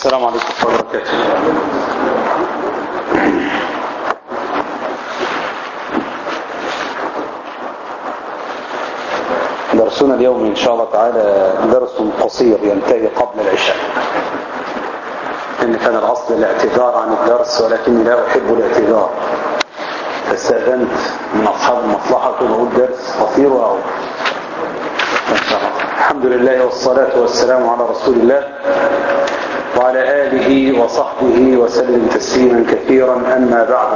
السلام عليكم ورحمة الله وبركاته درسنا اليوم إن شاء الله تعالى درس قصير ينتهي قبل العشاء إن كان الأصل الاعتذار عن الدرس ولكني لا أحب الاعتذار فاستأذنت من أصحاب المصلحة ونقول درس قصير وأعود إن شاء الله الحمد لله والصلاة والسلام على رسول الله وعلى آله وصحبه وسلم تسليما كثيرا أما بعد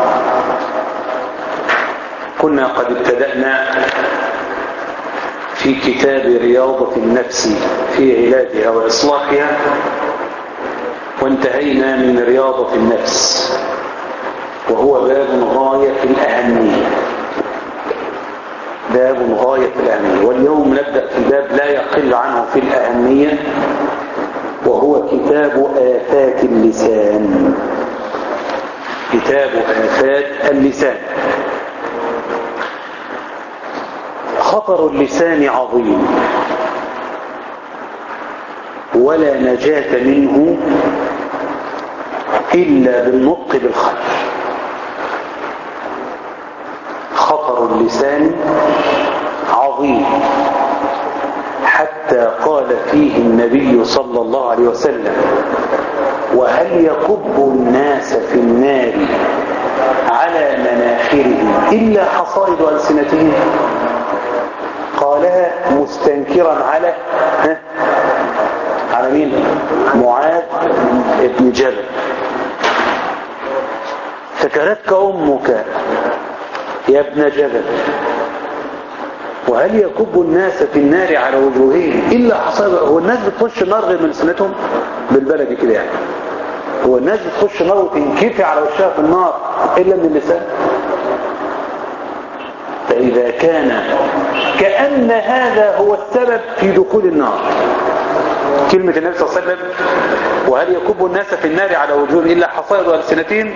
كنا قد ابتدأنا في كتاب رياضة النفس في علاجها وإصلاحها وانتهينا من رياضة النفس وهو باب غاية في الأهمية باب غاية في الأهمية واليوم نبدأ في باب لا يقل عنه في الأهمية وهو كتاب آفات اللسان كتاب آفات اللسان خطر اللسان عظيم ولا نجاة منه إلا بالنطق بالخير خطر اللسان عظيم حتى قال فيه النبي صلى الله عليه وسلم وهل يكب الناس في النار على مناخرهم إلا حصائد ألسنتهم قالها مستنكرا على ها على مين معاذ ابن جبل سكرتك أمك يا ابن جبل وهل يكب الناس في النار على وجوههم إلا حصائب هو الناس بتخش النار غير من سنتهم بالبلد كده يعني هو الناس بتخش النار وتنكفي على وشها في النار إلا من اللسان فإذا كان كأن هذا هو السبب في دخول النار كلمة النبي صلى الله عليه وسلم وهل يكب الناس في النار على وجوههم إلا حصائد ألسنتهم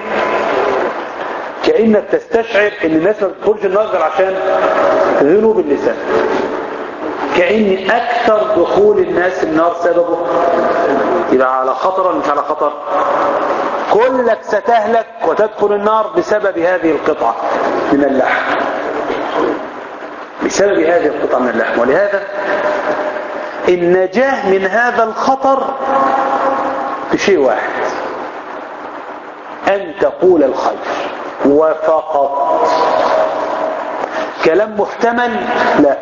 كأنك تستشعر ان الناس ما بتدخلش النار غير عشان ذنوب اللسان كأن أكثر دخول الناس النار سببه يبقى على خطر ولا مش على خطر كلك ستهلك وتدخل النار بسبب هذه القطعة من اللحم بسبب هذه القطعة من اللحم ولهذا النجاة من هذا الخطر بشيء واحد أن تقول الخير وفقط كلام محتمل لا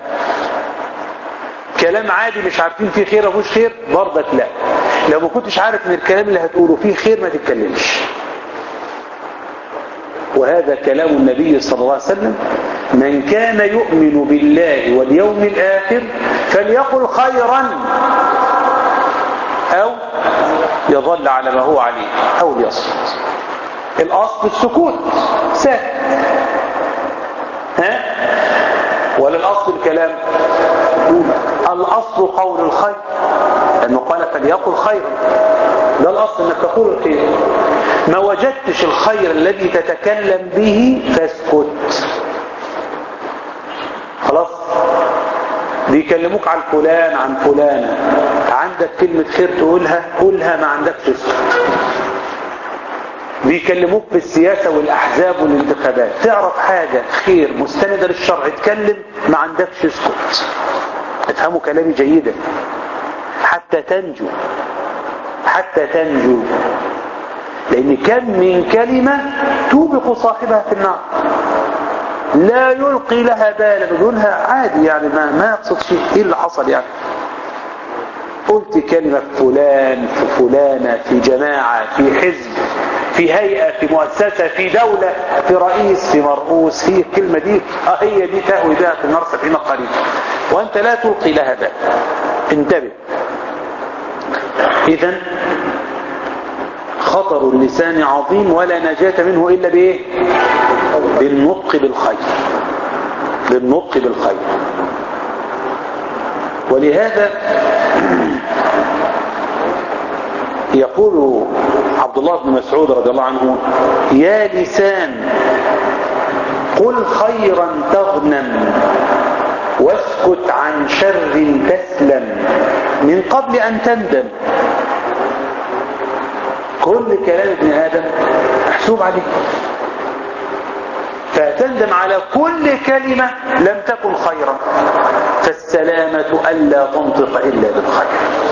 كلام عادي مش عارفين فيه خير ومش خير برضك لا لو ما كنتش عارف ان الكلام اللي هتقوله فيه خير ما تتكلمش وهذا كلام النبي صلى الله عليه وسلم من كان يؤمن بالله واليوم الآخر فليقل خيرا أو يظل على ما هو عليه أو ليصمت الأصل السكوت سهل ها ولا الأصل الكلام الأصل قول الخير لأنه قال فليقل خيرا ده الأصل أنك تقول الخير ما وجدتش الخير الذي تتكلم به فاسكت خلاص بيكلموك عن فلان عن فلانة عندك كلمة خير تقولها قولها ما عندكش اسكت بيكلموك في السياسة والأحزاب والانتخابات تعرف حاجة خير مستندة للشرع اتكلم ما عندكش اسكت افهموا كلامي جيدا حتى تنجو حتى تنجو لأن كم من كلمة توبق صاحبها في النار لا يلقي لها بالا بدونها عادي يعني ما, ما يقصد شيء ايه اللي حصل يعني قلت كلمة فلان في فلانة في جماعة في حزب في هيئة في مؤسسة في دولة في رئيس في مرؤوس هي الكلمة دي اه هي دي تهوي بها في النار سبعين قريبا وانت لا تلقي لها بال انتبه اذا خطر اللسان عظيم ولا نجاة منه الا بايه بالنطق بالخير بالنطق بالخير ولهذا يقول عبد الله بن مسعود رضي الله عنه يا لسان قل خيرا تغنم واسكت عن شر تسلم من قبل أن تندم كل كلام ابن آدم محسوب عليه فتندم على كل كلمة لم تكن خيرا فالسلامة ألا تنطق إلا بالخير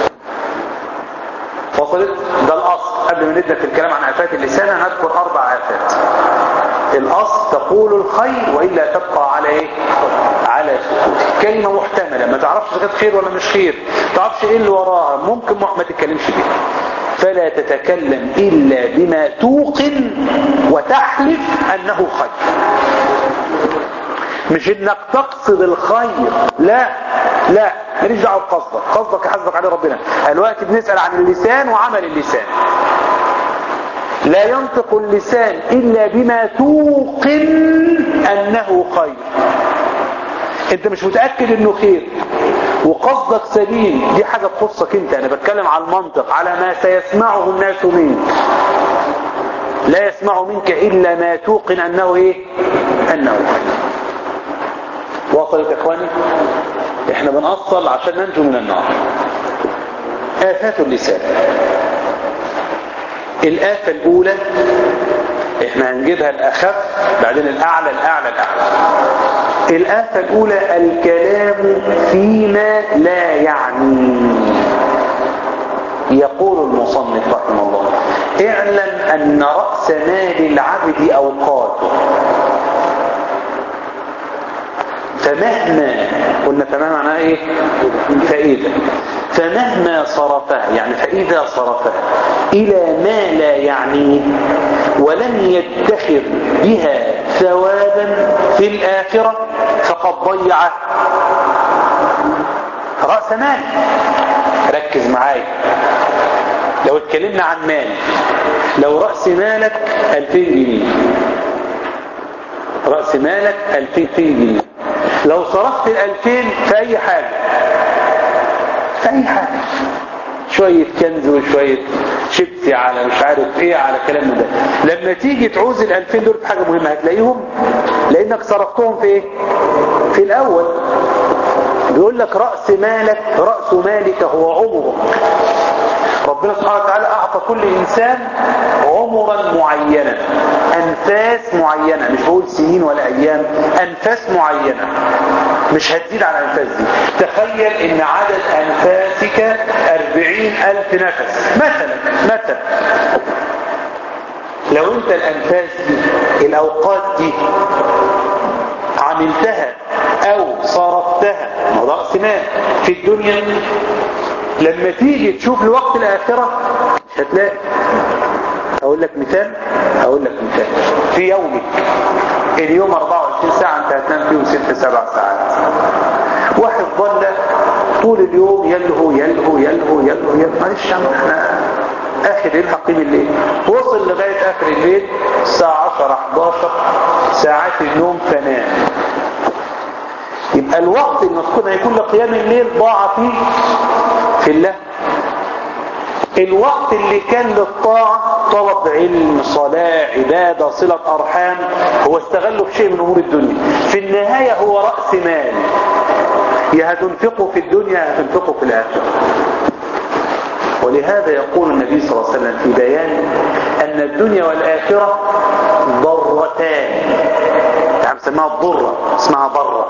وصلت ده الأصل قبل ما نبدأ في الكلام عن آفات اللسان هنذكر أربع آفات الأصل تقول الخير وإلا تبقى على إيه؟ على سكوت كلمة محتملة ما تعرفش إذا كانت خير ولا مش خير ما تعرفش إيه اللي وراها ممكن ما تتكلمش بيها فلا تتكلم إلا بما توقن وتحلف أنه خير مش انك تقصد الخير لا لا ماليش دعوه بقصدك قصدك يحاسبك عليه ربنا الوقت بنسال عن اللسان وعمل اللسان لا ينطق اللسان الا بما توقن انه خير انت مش متاكد انه خير وقصدك سليم دي حاجه تخصك انت انا بتكلم على المنطق على ما سيسمعه الناس منك لا يسمع منك الا ما توقن انه ايه انه خير وصلت يا اخواني احنا بنأصل عشان ننجو من النار آفات اللسان الآفة الأولى احنا هنجيبها الأخف بعدين الأعلى الأعلى الأعلى الآفة الأولى الكلام فيما لا يعني يقول المصنف رحمه الله اعلم أن رأس مال العبد أوقاته فمهما قلنا فما معناه ايه فإذا فمهما صرفها يعني فإذا صرفها إلى ما لا يعنيه ولم يدخر بها ثوابا في الآخرة فقد ضيع رأس مال ركز معايا لو اتكلمنا عن مال لو رأس مالك 2000 جنيه رأس مالك 2000 جنيه لو صرفت الألفين في أي حاجة في أي حاجة شوية كنز وشوية شيبسي على مش عارف ايه على كلام ده لما تيجي تعوز الألفين دول في حاجة مهمة هتلاقيهم لأنك صرفتهم في ايه في الأول بيقول لك رأس مالك رأس مالك هو عمرك ربنا سبحانه وتعالى أعطى كل إنسان عمرا معينا أنفاس معينة مش بقول سنين ولا أيام أنفاس معينة مش هتزيد على الأنفاس دي تخيل إن عدد أنفاسك أربعين ألف نفس مثلا مثلا لو أنت الأنفاس دي الأوقات دي عملتها أو صرفتها رأس مال في الدنيا لما تيجي تشوف لوقت الآخرة مش هتلاقي أقول لك مثال أقول لك مثال في يومك اليوم 24 ساعة أنت هتنام فيهم 6 7 ساعات واحد ظل طول اليوم يلهو يلهو يلهو يلهو يلهو معلش يا عم احنا اخر يلحق قيم الليل وصل لغاية اخر الليل الساعة 10 11 ساعات النوم فنام يبقى الوقت المفقود هيكون لقيام الليل ضاع فيه في الله الوقت اللي كان للطاعة طلب علم صلاة عبادة صلة أرحام هو استغله في شيء من أمور الدنيا في النهاية هو رأس مال يا هتنفقه في الدنيا يا هتنفقه في الآخرة ولهذا يقول النبي صلى الله عليه وسلم في بيان أن الدنيا والآخرة ضرتان يعني سماها الضرة اسمها ضرة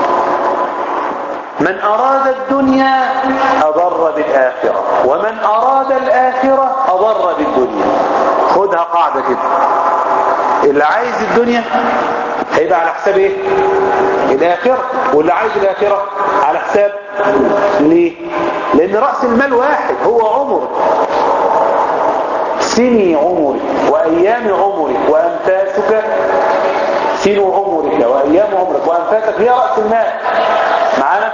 من أراد الدنيا أضر بالآخرة ومن أراد الآخرة أضر بالدنيا خدها قاعدة كده اللي عايز الدنيا هيبقى على حساب ايه الآخرة واللي عايز الآخرة على حساب ليه لأن رأس المال واحد هو عمر سني عمرك وأيام عمرك وأنفاسك سن عمرك وأيام عمرك وأنفاسك هي رأس المال معانا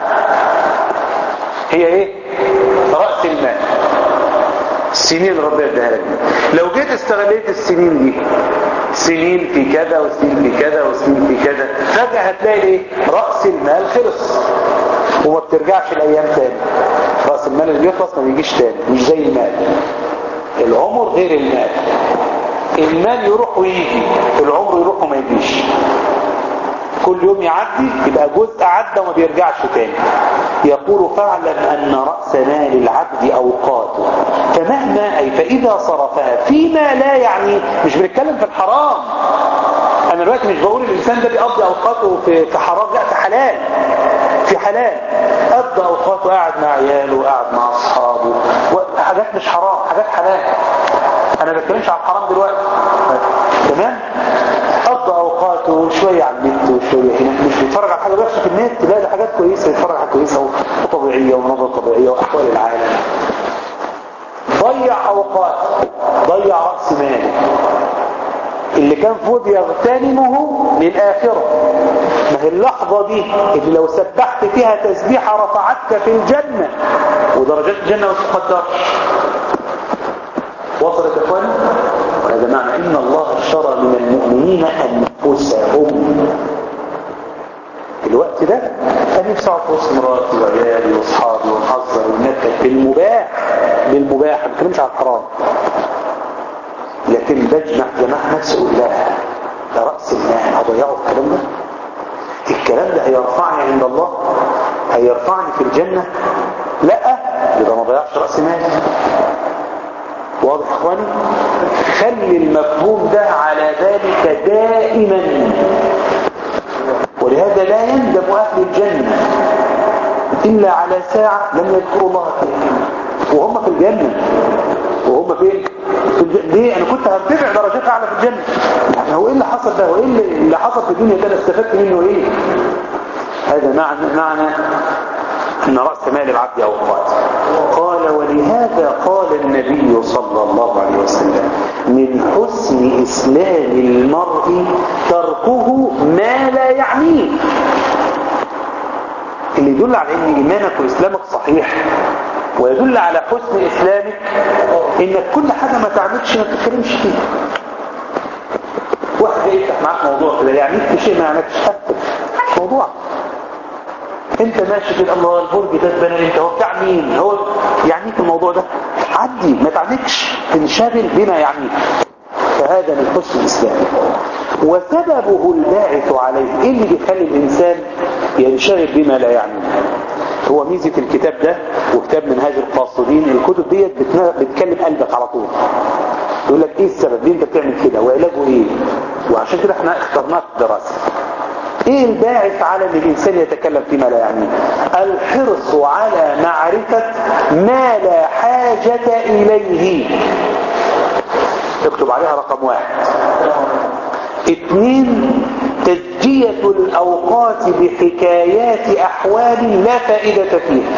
هي ايه رأس المال السنين اللي ربنا اداها لك لو جيت استغليت السنين دي سنين في كذا وسنين في كذا وسنين في كذا فجأة هتلاقي ايه رأس المال خلص وما بترجعش الايام تاني رأس المال اللي بيخلص ما بيجيش تاني مش زي المال العمر غير المال المال يروح ويجي العمر يروح وما يجيش كل يوم يعدي يبقى جزء عدى وما بيرجعش تاني يقول فاعلم أن رأس مال العبد أوقاته فمهما أي فإذا صرفها فيما لا يعني مش بنتكلم في الحرام أنا دلوقتي مش بقول الإنسان ده بيقضي أوقاته في في حرام لا في حلال في حلال قضى أوقاته قاعد مع عياله قاعد مع أصحابه حاجات مش حرام حاجات حلال أنا ما بتكلمش عن الحرام دلوقتي تمام قضى اوقاته شوية على النت وشوية هنا مش بيتفرج على حاجة وحشة في النت لا ده حاجات كويسة يتفرج على كويسة وطبيعية ومناظر طبيعية واحوال العالم ضيع اوقات ضيع رأس ماله اللي كان فوق يغتنمه للآخرة ما هي اللحظة دي اللي لو سبحت فيها تسبيحة رفعتك في الجنة ودرجات الجنة ما تقدرش وصلت يا اخواني وهذا معنى ان الله اشترى من المؤمنين انفسهم الوقت ده انا نفسي اقعد وسط مراتي وعيالي واصحابي ونهزر وننكت بالمباح بالمباح ما بتكلمش عن الحرام لكن بجمع جماعة نفسي اقول لا ده راس المال هضيعه الكلام ده الكلام ده هيرفعني عند الله هيرفعني في الجنة لا يبقى ما ضيعش راس مالي واضح اخواني خلي المفهوم ده على ذلك دائما ولهذا لا يندم اهل الجنة الا على ساعة لم يذكروا الله فيها وهم في الجنة وهم فين في الجنة ليه انا كنت هرتفع درجات اعلى في الجنة يعني هو ايه اللي حصل ده وايه اللي, اللي حصل في الدنيا ده انا استفدت منه ايه هذا معنى معنى ان رأس مال العبد اوقات قال ولهذا قال النبي صلى الله عليه وسلم من حسن اسلام المرء تركه ما لا يعنيه اللي يدل على ان ايمانك واسلامك صحيح ويدل على حسن اسلامك انك كل حاجة ما تعملش ما تتكلمش فيها واحد يفتح معاك موضوع كده يعني في شيء ما يعنيكش حتى مش موضوع انت ماشي في الله البرج ده اتبنى انت هو بتاع مين هو يعنيك الموضوع ده عدي ما تعملش تنشغل بما يعنيك فهذا من حسن الاسلام وسببه الباعث عليه ايه اللي بيخلي الانسان ينشغل بما لا يعنيه هو ميزة الكتاب ده وكتاب منهاج القاصدين الكتب ديت بتكلم قلبك على طول يقول لك ايه السبب ليه انت بتعمل كده وعلاجه ايه وعشان كده احنا اخترناه في الدراسه ايه الباعث على ان الانسان يتكلم فيما لا يعنيه الحرص على معرفة ما لا حاجة اليه اكتب عليها رقم واحد اثنين تزجية الاوقات بحكايات احوال لا فائدة فيها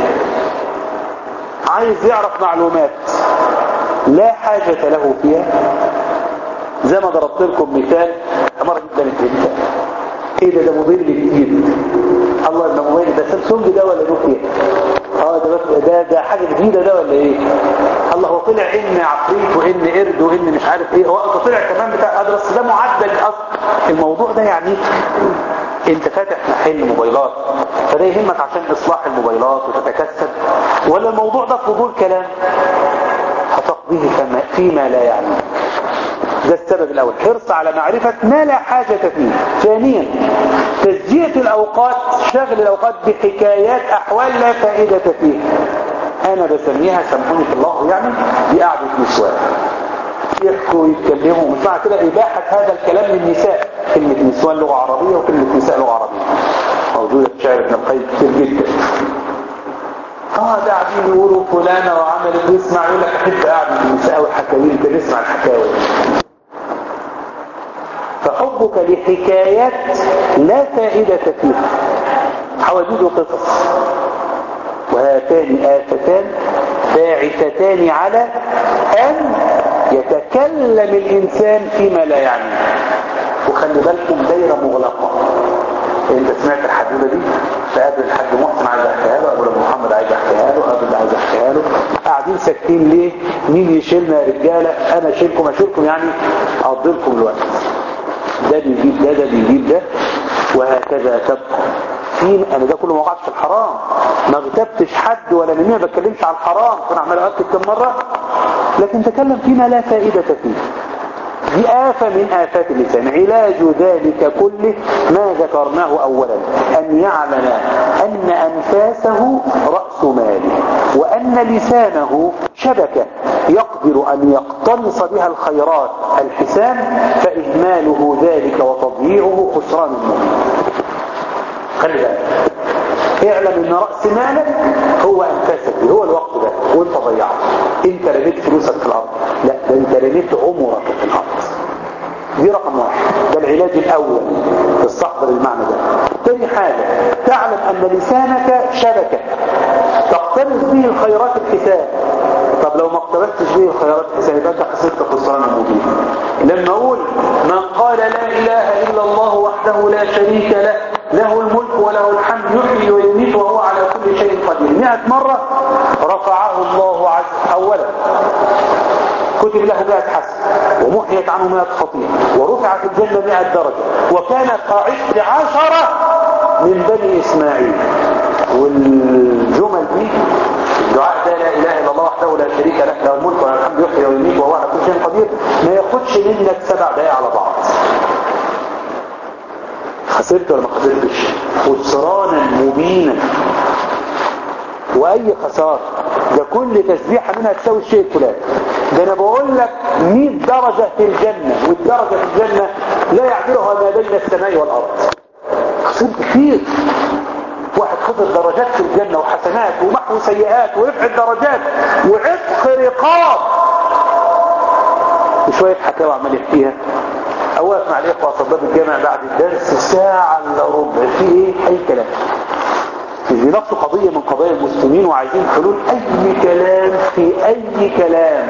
عايز يعرف معلومات لا حاجة له فيها زي ما ضربت لكم مثال مرة جدا الكلمة ايه ده ده موبايل جديد الله ده موبايل ده سامسونج ده ولا نوكيا اه ده ده ده حاجه جديده ده ولا ايه الله هو طلع ان عفريت وان قرد وان مش عارف ايه هو طلع كمان بتاع ده بس ده معدل اصلا الموضوع ده يعني انت فاتح محل موبايلات فده يهمك عشان اصلاح الموبايلات وتتكسب ولا الموضوع ده فضول كلام هتقضيه فيما لا يعني ده السبب الأول حرص على معرفة ما لا حاجة فيه ثانيا تسجية الأوقات شغل الأوقات بحكايات أحوال لا فائدة فيه أنا بسميها سامحوني في الله يعني دي قعدة نسوان يحكوا ويتكلموا مش معنى كده إباحة هذا الكلام للنساء كلمة نسوان لغة عربية وكلمة نساء لغة عربية موجودة في شعر ابن القيم كتير جدا اه ده قاعدين يقولوا فلانة وعملت ويسمع يقول لك احب قاعدة النساء والحكاوي انت نسمع الحكاوي فحبك لحكايات لا فائدة فيها حواديد وقصص وهاتان آفتان باعثتان على أن يتكلم الإنسان فيما لا يعنيه وخلي بالكم دايرة مغلقة انت سمعت الحدوده دي فقابل الحاج محسن عايز احكيها له ابو محمد عايز احكيها له ابو عايز احكيها له قاعدين ساكتين ليه مين يشيلنا يا رجاله انا اشيلكم اشيلكم يعني اقضي لكم الوقت ده بيجيب ده ده بيجيب ده وهكذا تبقى في انا ده كله ما وقعتش في الحرام ما اغتبتش حد ولا مني ما بتكلمش على الحرام كنت عمال اكد كم مره لكن تكلم فيما لا فائده فيه دي آفة من آفات اللسان علاج ذلك كله ما ذكرناه أولا أن يعلم أن أنفاسه رأس ماله وأن لسانه شبكة يقدر أن يقتنص بها الخيرات الحسان فإهماله ذلك وتضييعه خسران مبين خلي بالك اعلم ان رأس مالك هو انفاسك دي هو الوقت ده وانت ضيعته انت رميت فلوسك في الارض لا ده انت رميت عمرك في الارض دي رقم واحد ده العلاج الاول استحضر المعنى ده تاني حاجة تعلم ان لسانك شبكة تقتنص به الخيرات الحساب طب لو ما اقتبستش به الخيرات الحساب يبقى انت خسرت خسران مبين لما اقول من قال لا اله الا الله وحده لا شريك له له الملك وله الحمد يحيي ويميت وهو على كل شيء قدير 100 مرة رفعه الله عز اولا كتب له 100 حسن ومحيت عنه 100 خطيئة ورفعت الجنة 100 درجة وكان كعشر عشرة من بني إسماعيل والجمل دي الدعاء ده لا إله إلا الله وحده لا شريك له له الملك وله الحمد يحيي ويميت وهو على كل شيء قدير ما ياخدش منك سبع دقايق على بعض خسرت ولا ما خسرتش خسرانا مبينا واي خسارة ده كل تسبيحة منها تساوي الشيء الفلاني ده انا بقول لك 100 درجة في الجنة والدرجة في الجنة لا يعدلها ما بين السماء والارض خسرت كتير واحد خسر درجات في الجنة وحسنات ومحو سيئات ورفع الدرجات وعتق رقاب وشوية حكاوى عمال يحكيها اوقف مع الاخوة صباب الجامع بعد الدرس ساعة الا ربع في ايه اي كلام بنفس قضية من قضايا المسلمين وعايزين حلول اي كلام في اي كلام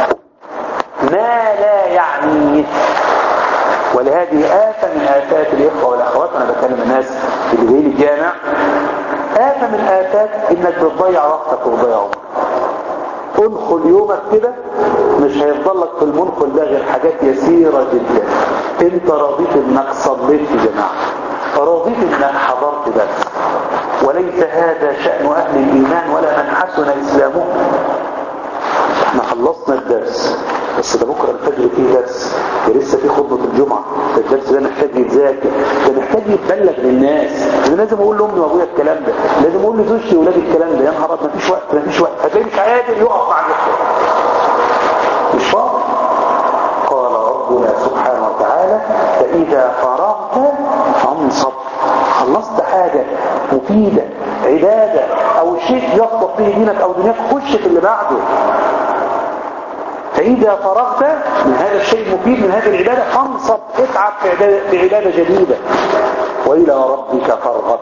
ما لا يعنيه ولهذه آفة من آفات الإخوة والأخوات أنا بكلم الناس اللي جايين الجامع آفة من آفات إنك بتضيع وقتك وتضيع عمرك انخل يومك كده مش هيفضل لك في المنخل ده غير حاجات يسيرة جدا انت رضيت انك صليت في جماعة رضيت انك حضرت درس وليس هذا شأن اهل الايمان ولا من حسن اسلامه احنا خلصنا الدرس بس ده بكرة الفجر فيه درس ده لسه فيه خطبة الجمعة ده الدرس ده محتاج يتذاكر ده محتاج يتبلغ للناس انا لازم اقول لامي وابويا الكلام ده لازم اقول لزوجتي واولادي الكلام ده يا نهار ابيض مفيش وقت مفيش وقت هتلاقيه مش قادر يقف مع الاخوه مش فاضي قال ربنا سبحانه وتعالى فاذا فرغت فانصب خلصت حاجة مفيدة عبادة او شيء يصدق به دينك او دنياك خش في اللي بعده فإذا فرغت من هذا الشيء المفيد من هذه العبادة فانصب اتعب في عبادة, في عبادة جديدة وإلى ربك فارغب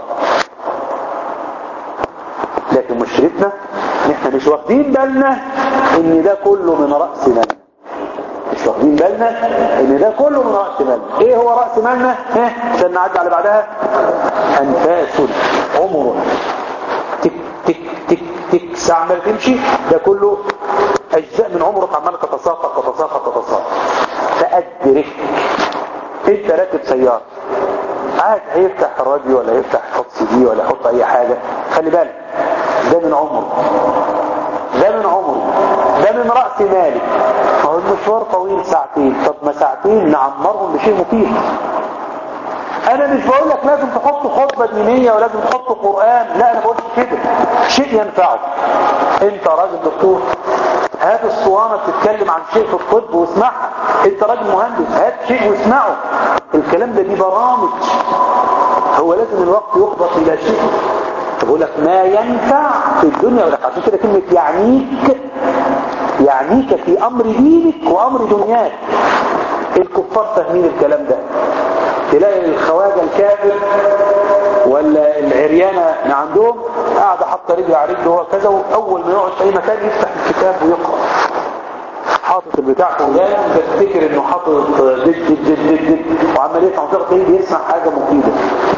لكن مشكلتنا نحن مش واخدين بالنا ان ده كله من رأس مالنا مش واخدين بالنا ان ده كله من رأس مالنا ايه هو رأس مالنا ها عشان نعدي على بعدها انفاس عمر تك تك تك تك ساعة عمال تمشي ده كله اجزاء من عمرك عمال تتساقط تتساقط تتساقط فأدرك انت راكب سيارة عاد هيفتح الراديو ولا يفتح يحط سي دي ولا يحط اي حاجة خلي بالك ده من عمره ده من عمره ده من رأس مالك هو المشوار طويل ساعتين طب ما ساعتين نعمرهم بشيء مفيد انا مش بقول لك لازم تحط خطبة دينية ولازم تحط قرآن لا انا بقول كده شيء ينفعك انت راجل دكتور هات الصوانة بتتكلم عن شيء في الطب واسمعها انت راجل مهندس هات شيء واسمعه الكلام ده دي برامج هو لازم الوقت يخبط الى شيء بقول لك ما ينفع في الدنيا ولا عشان كده كلمة يعنيك يعنيك في امر دينك وامر دنياك الكفار فاهمين الكلام ده تلاقي الخواجة الكافر ولا العريانة من عندهم قاعدة حاطة رجل على رجل هو كذا وأول ما يقعد في أي مكان يفتح الكتاب ويقرأ حاطط البتاع فلان تفتكر انه حاطط دد دد دد دد وعمال يسمع وتلاقي بيسمع حاجة مفيدة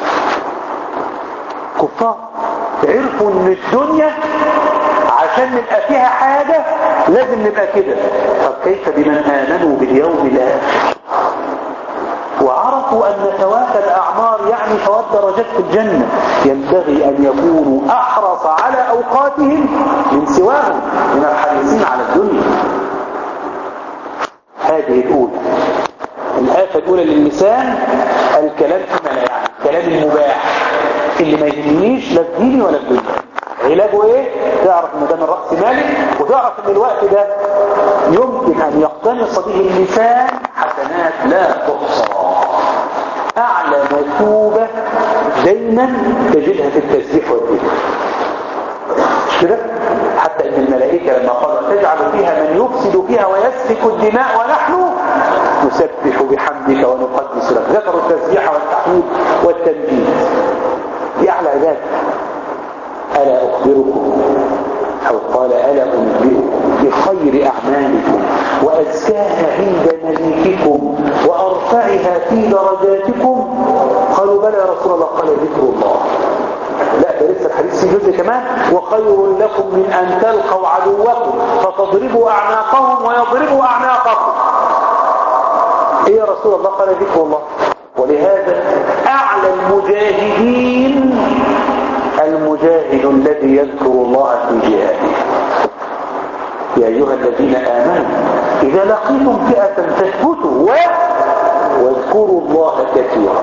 كفار عرفوا ان الدنيا عشان نبقى فيها حاجة لازم نبقى كده طب كيف بمن آمنوا باليوم الآخر وعرفوا أن ثواب الأعمار يعني ثواب درجات في الجنة ينبغي أن يكونوا أحرص على أوقاتهم من سواهم من الحريصين على الدنيا هذه الأولى الآفة الأولى للسان الكلام فيما لا يعني الكلام المباح اللي ما يهمنيش لا في ديني ولا في دنيا علاجه ايه تعرف ان ده من رأس مالك وتعرف ان الوقت ده يمكن ان يقتنص به اللسان حسنات لا تحصى اعلى مثوبة دايما تجدها في التسبيح والذكر مش كده حتى ان الملائكة لما قال تجعل فيها من يفسد فيها ويسفك الدماء ونحن نسبح بحمدك ونقدس لك ذكروا التسبيح والتحميد والتمجيد دي اعلى عباده ألا أخبركم أو قال ألا أنبئكم بخير أعمالكم وأزكاها عند مليككم وأرفعها في درجاتكم قالوا بلى يا رسول الله قال ذكر الله لا ده لسه الحديث في جزء كمان وخير لكم من أن تلقوا عدوكم فتضربوا أعناقهم ويضربوا أعناقكم إيه يا رسول الله قال ذكر الله ولهذا أعلى المجاهدين المجاهد الذي يذكر الله في جهاده يا أيها الذين آمنوا إذا لقيتم فئة فاثبتوا و... واذكروا الله كثيرا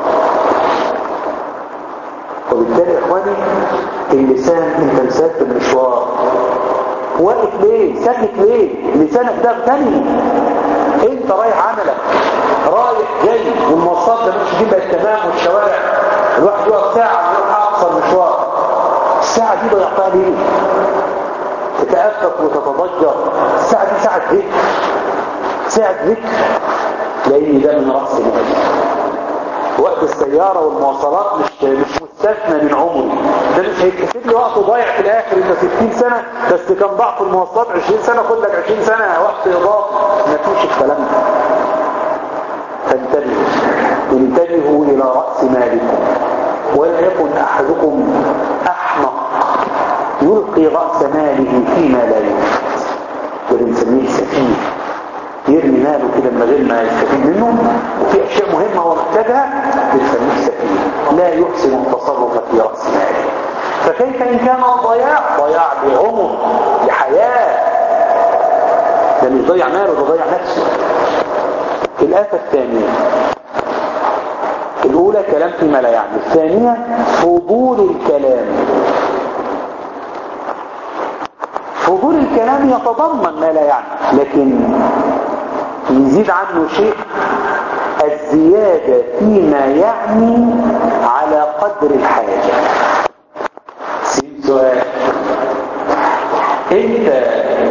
وبالتالي يا إخواني اللسان انت مسافر مشوار واقف ليه ساكت ليه لسانك ده اغتني انت رايح عملك رايح جاي والمواصلات ده مش دي بقت تمام والشوارع الواحد يقف ساعه يروح اقصى المشوار الساعه دي ضيعتها ليه تتأفف وتتضجر الساعه دي ساعه ذكر ساعه ذكر لان ده من راس المال وقت السيارة والمواصلات مش مش مستثنى من عمري ده مش هيتحسب لي وقت ضايع في الاخر انت 60 سنة بس كان ضعف المواصلات 20 سنة خد لك 20 سنة وقت اضافي مفيش الكلام ده فانتبهوا انتبهوا الى رأس مالكم ولا يكن احدكم احمق يلقي رأس ماله فيما لا ينفع وده بنسميه سفيه يرمي ماله كده من غير ما يستفيد منه وفي اشياء مهمة هو محتاجها بنسميه سفيه لا يحسن التصرف في رأس ماله فكيف ان كان الضياع ضياع بعمر لحياة ده مش ضيع ماله ده ضيع نفسه الآفة الثانية الأولى كلام فيما لا يعني الثانية فضول الكلام فضول الكلام يتضمن ما لا يعني لكن يزيد عنه شيء الزيادة فيما يعني على قدر الحاجة سؤال انت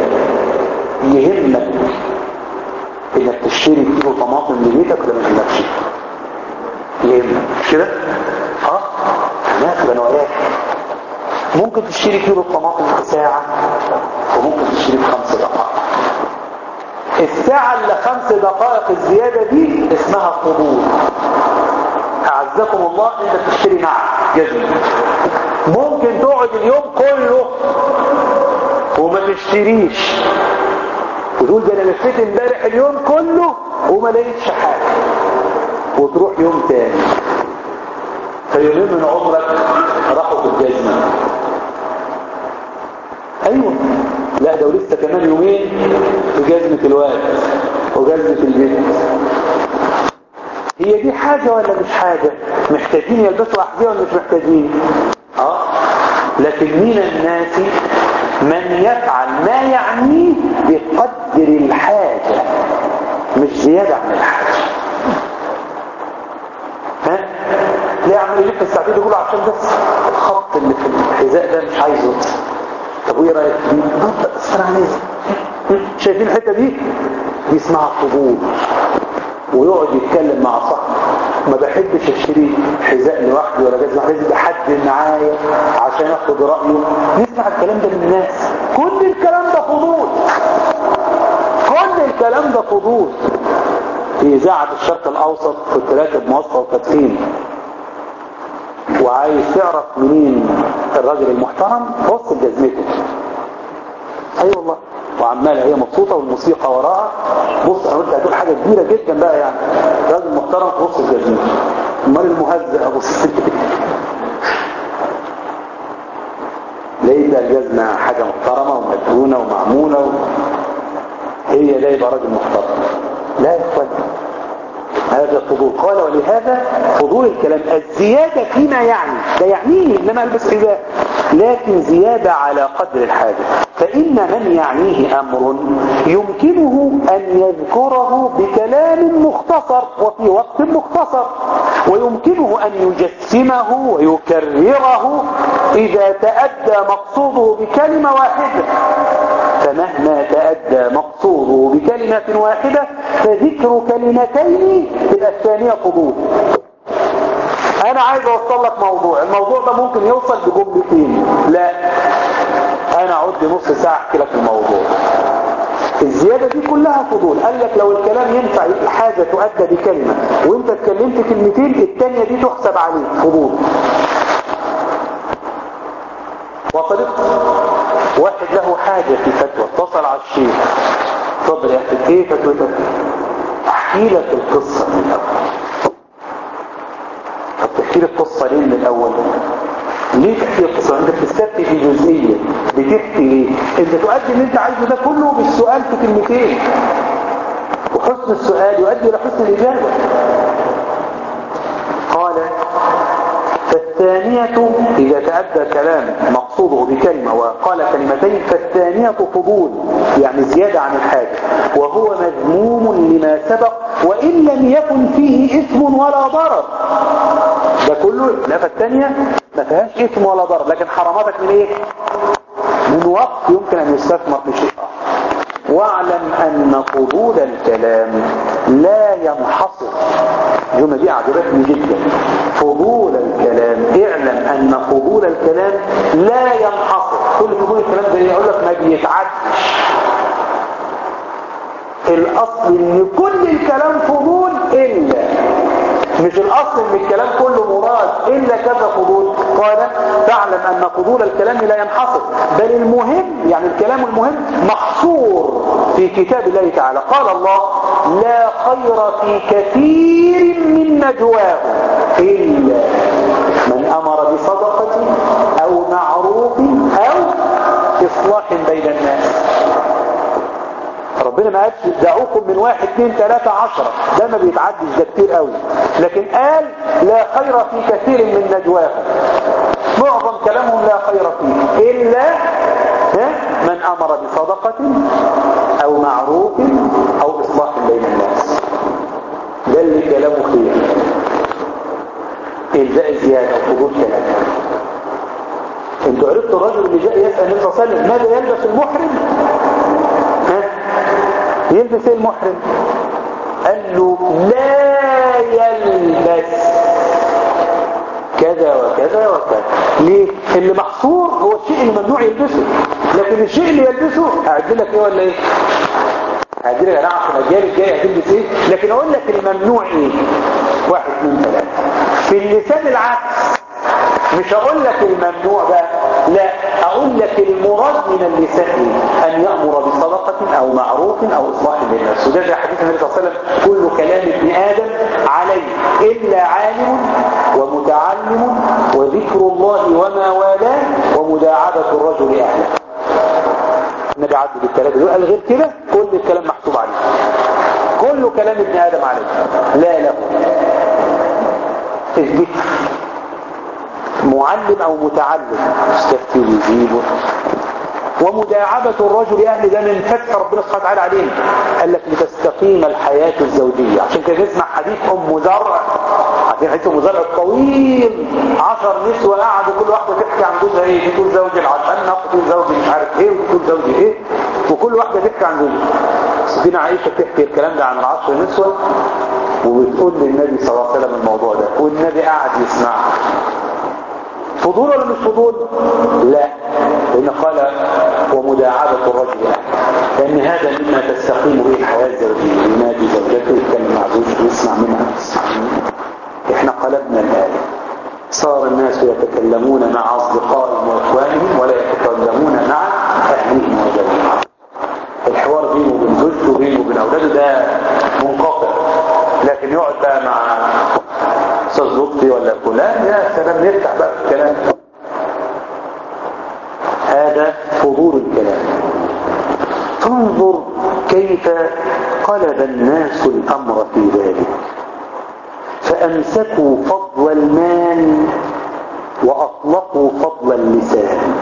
يهمك انك تشتري كيلو طماطم لبيتك ولا ما يهمكش يهمك مش كده اه هناك انا وياك ممكن تشتري كيلو الطماطم في ساعة وممكن تشتري في خمس دقائق الساعة اللي خمس دقائق الزيادة دي اسمها فضول أعزكم الله انت تشتري نعم جزم ممكن تقعد اليوم كله وما تشتريش وتقول ده انا لفيت امبارح اليوم كله وما لقيتش حاجة وتروح يوم تاني فيومين من عمرك راحوا في الجزمة ايوه لا ده ولسه كمان يومين في جزمة الواد وجزمة البيت هي دي حاجة ولا مش حاجة محتاجين يلبسوا احذية ولا مش محتاجين اه لكن من الناس من يفعل ما يعنيه بقدر الحاجة مش زيادة عن الحاجة ها ليه عمال يلف الساعتين يقولوا عشان بس الخط اللي في الحذاء ده مش عايزه طب وايه رايك دي نطق استنى عليه شايفين الحته دي دي اسمها فضول ويقعد يتكلم مع صاحبه ما بحبش اشتري حذاء لوحدي ولا جزمه لازم يبقى حد معايا عشان اخد رايه نسمع الكلام ده من الناس كل الكلام ده فضول كل الكلام ده فضول في اذاعه الشرق الاوسط كنت راكب مواصله وتدخين وعايز تعرف منين الراجل المحترم بص لجزمته اي أيوة والله وعمالة هي مبسوطة والموسيقى وراها بص انا قلت هتقول حاجة كبيرة جدا بقى يعني راجل محترم تبص لجزمته امال المهزأ ابص لقيت الجزمة حاجة محترمة ومدهونة ومعمولة و... هي ده يبقى راجل محترم لا يا اخوان هذا فضول قال ولهذا فضول الكلام الزيادة فيما يعني لا يعنيه إنما ألبس حذاء لكن زيادة على قدر الحاجة فإن من يعنيه أمر يمكنه أن يذكره بكلام مختصر وفي وقت مختصر ويمكنه أن يجسمه ويكرره إذا تأدى مقصوده بكلمة واحدة فمهما تأدى مقصوده بكلمة واحدة فذكر كلمتين تبقى الثانية فضول انا عايز اوصل لك موضوع الموضوع ده ممكن يوصل بجملتين لا انا اقعد لي نص ساعه احكي لك الموضوع الزياده دي كلها فضول قال لك لو الكلام ينفع حاجه تؤدى بكلمه وانت اتكلمت كلمتين الثانيه دي تحسب عليك فضول وصلت واحد له حاجه في فتوى اتصل على الشيخ اتفضل يا اخي ايه فتوتك احكي لك القصه من الاول تحكي لي القصة ليه من الأول ليه تحكي القصة انت بتستفتي في جزئية بتحكي ليه انت تؤدي اللي انت عايزه ده كله بالسؤال في كلمتين وحسن السؤال يؤدي الى حسن الإجابة قال فالثانية إذا تأدى كلام مقصوده بكلمة وقال كلمتين فالثانية فضول يعني زيادة عن الحاجة وهو مذموم لما سبق وإن لم يكن فيه إثم ولا ضرر ده كله الإخلافة الثانية ما فيهاش إثم ولا ضرر لكن حرماتك من إيه؟ من وقت يمكن أن يستثمر في شيء آخر واعلم أن فضول الكلام لا ينحصر الجملة دي عجبتني جدا فضول الكلام اعلم أن فضول الكلام لا ينحصر كل فضول الكلام ده يقول لك ما بيتعدش الأصل ان كل الكلام فضول إلا مش الأصل ان الكلام كله مراد إلا كذا فضول قال تعلم أن فضول الكلام لا ينحصر بل المهم يعني الكلام المهم محصور في كتاب الله تعالى قال الله لا خير في كثير من نجواهم إلا من أمر بصدقة أو معروف أو إصلاح بين الناس ربنا ما قالش دعوكم من واحد اثنين ثلاثة عشرة ده ما بيتعدش ده كتير قوي لكن قال لا خير في كثير من نجواهم معظم كلامهم لا خير فيه إلا من أمر بصدقة أو معروف أو إصلاح بين الناس ده اللي كلامه خير إلزاء زيادة وفضول كلام انتوا عرفتوا الرجل اللي جاء يسأل النبي صلى الله عليه وسلم ماذا يلبس المحرم ها يلبس ايه المحرم قال له لا يلبس كذا وكذا وكذا ليه اللي محصور هو الشيء اللي ممنوع يلبسه لكن الشيء اللي يلبسه هعدل لك ايه ولا ايه هعدل لك انا عشان الجاي الجاي هتلبس ايه لكن اقول لك الممنوع ايه واحد اثنين ثلاثه في اللسان العكس مش هقول لك الممنوع ده لا اقول لك المراد من اللسان ان يأمر بصدقة او معروف او اصلاح للناس وده زي حديث النبي صلى الله عليه وسلم كل كلام ابن ادم عليه الا عالم ومتعلم وذكر الله وما والاه ومداعبة الرجل اهله النبي عدل بالثلاثة دول قال غير كده كل الكلام محسوب عليه كل كلام ابن ادم عليه لا له الذكر معلم او متعلم استفتي ويجيبه ومداعبة الرجل اهل ده من فتح ربنا سبحانه وتعالى علينا قال لك لتستقيم الحياة الزوجية عشان كده نسمع حديث ام زرع عارفين حديث ام زرع الطويل عشر نسوة قعدوا كل واحدة تحكي عن جوزها ايه دي تقول زوجي العشان تقول زوجي مش عارف ايه وتقول زوجي ايه وكل واحدة تحكي عن جوزها سيدنا عائشة تحكي الكلام ده عن العشر نسوة وبتقول للنبي صلى الله عليه وسلم الموضوع ده والنبي قاعد يسمعها فضول ولا مش فضول لا لأن قال ومداعبة الرجل لأن هذا مما تستقيم به الحياة الزوجية ينادي زوجته يتكلم مع زوجته يسمع منها يسمع منها احنا قلبنا الآية صار الناس يتكلمون مع أصدقائهم وإخوانهم ولا يتكلمون مع أهلهم وزوجهم الحوار بينه وبين زوجته وبينه وبين أولاده ده منقطع لكن يقعد بقى مع استاذ لطفي ولا فلان يا سلام نفتح بقى في الكلام هذا فضول الكلام فانظر كيف قلب الناس الامر في ذلك فأمسكوا فضل المال وأطلقوا فضل اللسان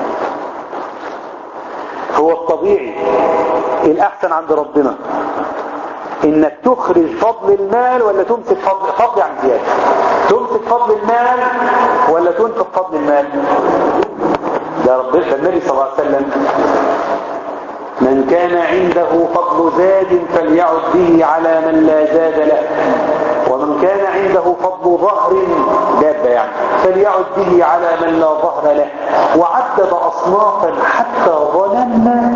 هو الطبيعي الأحسن عند ربنا انك تخرج فضل المال ولا تمسك فضل فضل عن زيادة تمسك فضل المال ولا تنفق فضل المال ده ربنا النبي صلى الله عليه وسلم من كان عنده فضل زاد فليعد به على من لا زاد له ومن كان عنده فضل ظهر دابة يعني فليعد به على من لا ظهر له وعدد أصنافا حتى ظننا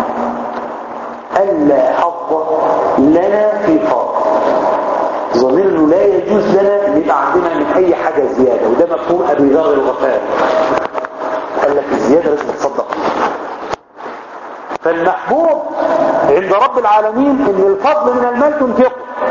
ألا حظ لنا في فضل ظننا أنه لا يجوز لنا أن يبقى عندنا من أي حاجة زيادة وده مفهوم أبي ذر الغفار قال لك الزيادة لازم تصدق فالمحبوب عند رب العالمين ان الفضل من المال تنفقه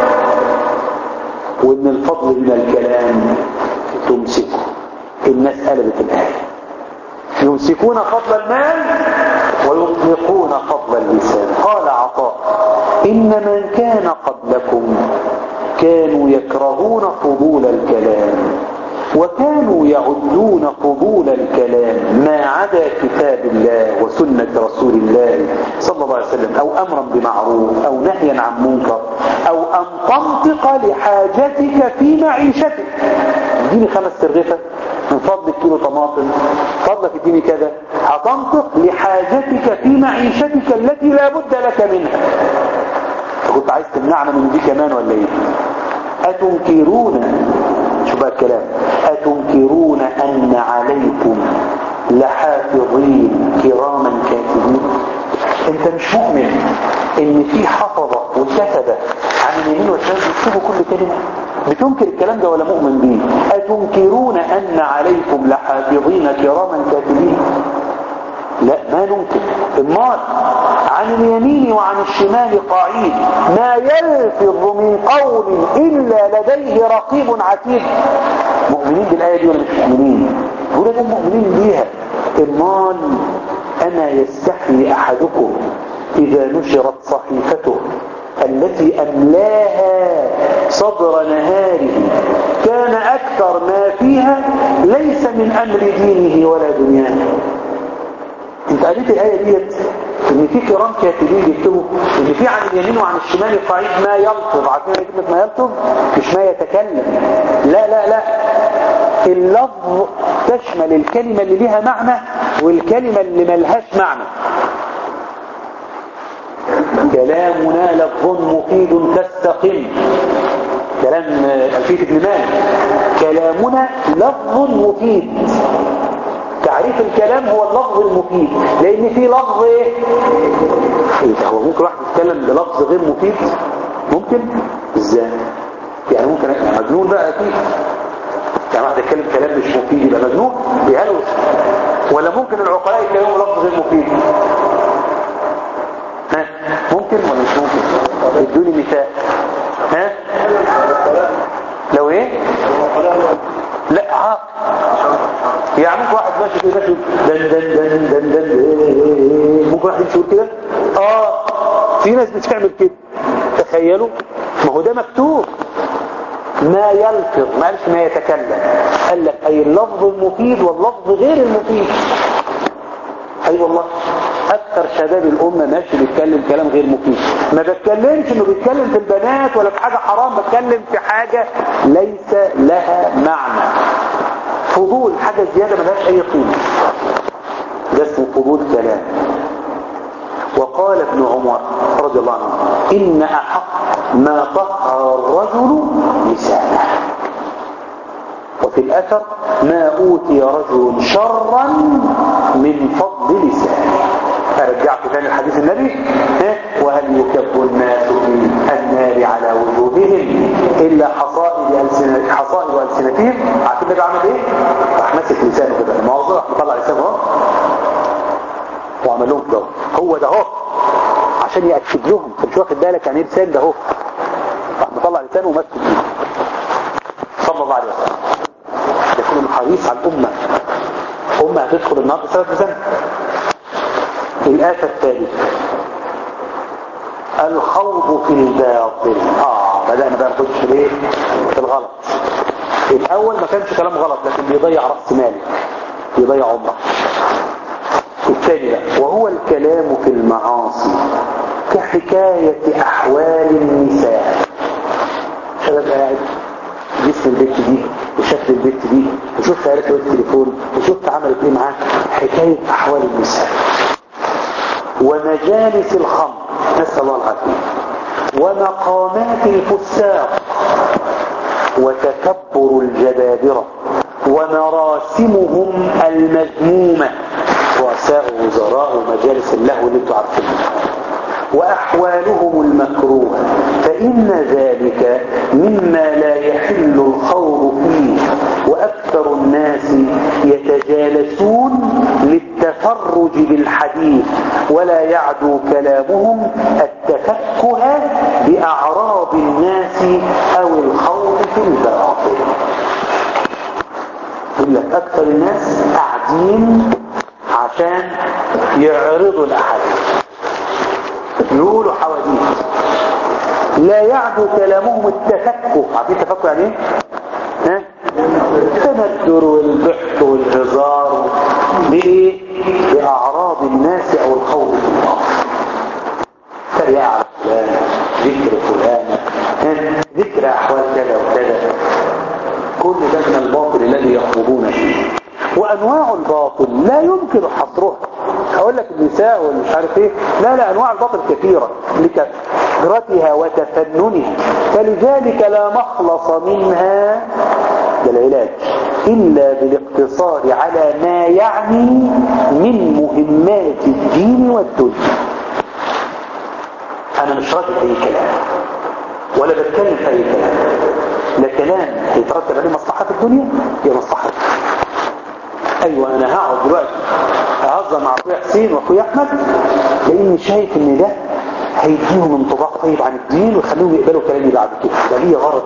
وان الفضل من الكلام تمسكه الناس قلبت الآية يمسكون فضل المال ويطلقون فضل اللسان قال عطاء إن من كان قبلكم كانوا يكرهون فضول الكلام وكانوا يعدون فضول الكلام ما عدا كتاب الله وسنة رسول الله صلى الله عليه وسلم أو أمرا بمعروف أو نهيا عن منكر أو أن تنطق لحاجتك في معيشتك اديني خمس ترغفة من فضلك كيلو طماطم فضلك اديني كذا هتنطق لحاجتك في معيشتك التي لا بد لك منها كنت عايز تمنعنا من دي كمان ولا ايه أتنكرون شوف بقى الكلام أتنكرون أن عليكم لحافظين كراما كاتبين انت مش مؤمن ان في حفظة وكتبة عن اليمين والشمال بيكتبوا كل كلمة بتنكر الكلام ده ولا مؤمن بيه أتنكرون أن عليكم لحافظين كراما كاتبين لا ما ننكر المال عن اليمين وعن الشمال قاعد ما يلفظ من قول إلا لديه رقيب عتيد مؤمنين بالآية دي ولا مش مؤمنين يقول ده مؤمنين بيها المال أما يستحي أحدكم إذا نشرت صحيفته التي أملاها صدر نهاره كان أكثر ما فيها ليس من أمر دينه ولا دنياه انت قريت الآية ديت ان في كرام كاتبين بيكتبوا ان في عن اليمين وعن الشمال قاعد ما يلفظ عارفين كلمة ما يلفظ مش ما يتكلم لا لا لا اللفظ تشمل الكلمة اللي ليها معنى والكلمة اللي ملهاش معنى كلامنا لفظ مفيد تستقم كلام ألفية ابن مالك كلامنا لفظ مفيد تعريف الكلام هو اللفظ المفيد لان في لفظ ايه ايه هو ممكن واحد يتكلم بلفظ غير مفيد ممكن ازاي يعني ممكن يعني مجنون بقى اكيد يعني واحد يتكلم كلام مش مفيد يبقى مجنون بيهلوس ولا ممكن العقلاء يتكلموا لفظ غير مفيد ها ممكن ولا مش ممكن ادوني مثال ها لو ايه لا عاق يعني ممكن واحد ماشي كده ماشي دن دن دن دن دن ممكن واحد يمشي كده اه في ناس بتعمل كده تخيلوا ما هو ده مكتوب ما يلفظ ما قالش ما يتكلم قال لك اي اللفظ المفيد واللفظ غير المفيد اي أيوة والله اكثر شباب الامه ماشي بيتكلم كلام غير مفيد ما بتكلمش انه بيتكلم في البنات ولا في حاجه حرام بتكلم في حاجه ليس لها معنى فضول حاجه زياده ملهاش اي قيمه ده اسمه فضول كلام وقال ابن عمر رضي الله عنه ان احق ما طهر الرجل لسانه وفي الأثر ما أوتي رجل شرا من فضل لسانه أرجعت ثاني الحديث النبي وهل يكب الناس في النار على وجوههم إلا حصائد ألسنة حصائد ألسنتهم عارفين النبي عمل إيه؟ راح ماسك لسانه كده لما وصل راح مطلع لسانه اهو وعمل لهم كده هو ده اهو عشان يأكد لهم انت مش واخد بالك يعني ايه لسان ده اهو راح مطلع لسانه وماسك فيه صلى الله عليه وسلم يكون الحريص على الأمة أمة هتدخل النار بسبب ذنب الآية الثالثة الخوض في الباطل آه بدأنا بقى نخش في الايه في الغلط الاول ما كانش كلام غلط لكن بيضيع رأس مالك بيضيع عمرك الثاني بقى وهو الكلام في المعاصي كحكاية أحوال النساء شباب قاعد جسم البنت دي وشكل البنت دي وشفت قالت له التليفون وشفت عملت ايه معاه حكاية أحوال النساء ومجالس الخمر نسأل الله العافية ومقامات الفساق وتكبر الجبابرة ومراسمهم المذمومة رؤساء وزراء ومجالس اللهو اللي انتوا عارفينها وأحوالهم المكروهة فإن ذلك مما لا يحل الخوض فيه وأكثر الناس يتجالسون للتفرج بالحديث ولا يعدو كلامهم التفكه بأعراض الناس أو الخوض في الباطل يقول لك أكثر الناس قاعدين عشان يعرضوا الأحاديث يقولوا حواديث لا يعدو كلامهم التفكه عارفين التفكه يعني ايه؟ ها؟ التندر والضحك والهزار بايه؟ بأعراض الناس أو الخوض في الباطل تريقة على فلان ذكر فلان ها؟ ذكر أحوال كذا وكذا كل ده من الباطل الذي يخوضون فيه وانواع الباطل لا يمكن حصرها هقول لك النساء والمش عارف ايه لا لا انواع الباطل كثيرة لكثرتها وتفننها فلذلك لا مخلص منها ده العلاج الا بالاقتصار على ما يعني من مهمات الدين والدنيا انا مش راجل اي كلام ولا بتكلم في اي كلام لا كلام هيترتب عليه مصلحة الدنيا هي مصلحة ايوه انا هقعد دلوقتي اهزر مع اخويا حسين واخويا احمد لاني شايف ان ده هيديهم انطباع طيب عن الدين ويخليهم يقبلوا كلامي بعد كده ده ليه غرض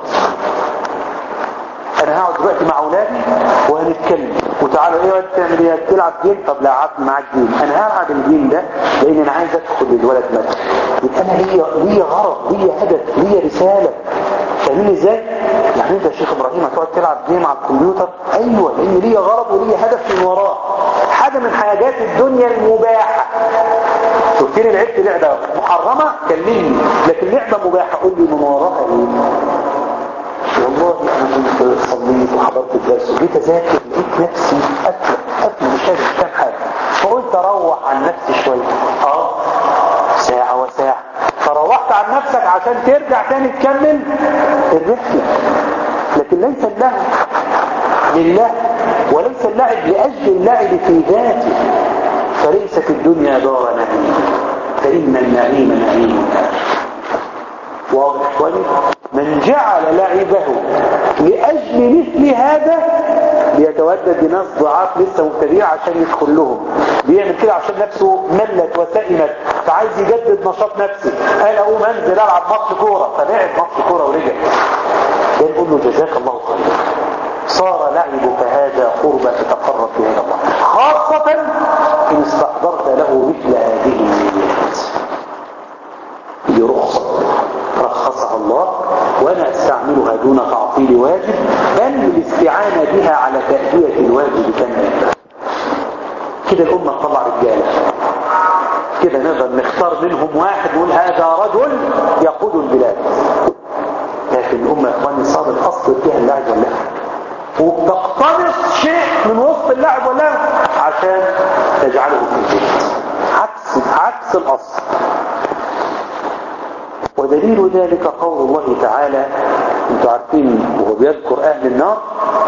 انا هقعد دلوقتي مع اولادي وهنتكلم وتعالوا ايه تعمل ايه تلعب جيم طب لعبت معاك جيم انا هلعب الجيم ده لان انا عايز ادخل للولد مثلا يبقى انا ليا ليا غرض ليا هدف ليا رساله فاهمين ازاي يعني انت يا شيخ ابراهيم هتقعد تلعب جيم على الكمبيوتر ايوه لان ليا غرض وليا هدف من وراه حاجه من حاجات الدنيا المباحه قلت لي لعبت لعبه محرمه كلمني لكن لعبه مباحه قول لي من وراها ايه والله انا كنت صليت وحضرت الدرس وجيت اذاكر لقيت نفسي قتل قتل مش قادر كام حاجه فقلت اروح عن نفسي شويه اه ساعه وساعه فروحت عن نفسك عشان ترجع تاني تكمل الرحله لكن ليس اللهو لله وليس اللعب لاجل اللعب في ذاته فليست الدنيا دار نعيم فان النعيم نعيم واضح اخواني من جعل لعبه لأجل مثل هذا بيتودد بناس ضعاف لسه مبتدئين عشان يدخل لهم بيعمل كده عشان نفسه ملت وسئمت فعايز يجدد نشاط نفسي قال اقوم انزل العب ماتش كوره فلعب ماتش كوره ورجع ده نقول له جزاك الله خيرا صار لعبك هذا قربة تتقرب به الى الله خاصة ان استحضرت له مثل هذه النيات دي رخصة رخصها الله وانا استعملها دون تعطيل واجب بل بالاستعانة بها على تأدية الواجب كما ينبغي كده الأمة تطلع رجالة كده نقدر نختار منهم واحد نقول هذا رجل يقود البلاد لكن الأمة يا إخواني صار الأصل فيها اللعب واللهو وبتقتنص شيء من وسط اللعب واللهو عشان تجعله في البيت عكس عكس الأصل ودليل ذلك قول الله تعالى انتم عارفين وهو بيذكر اهل النار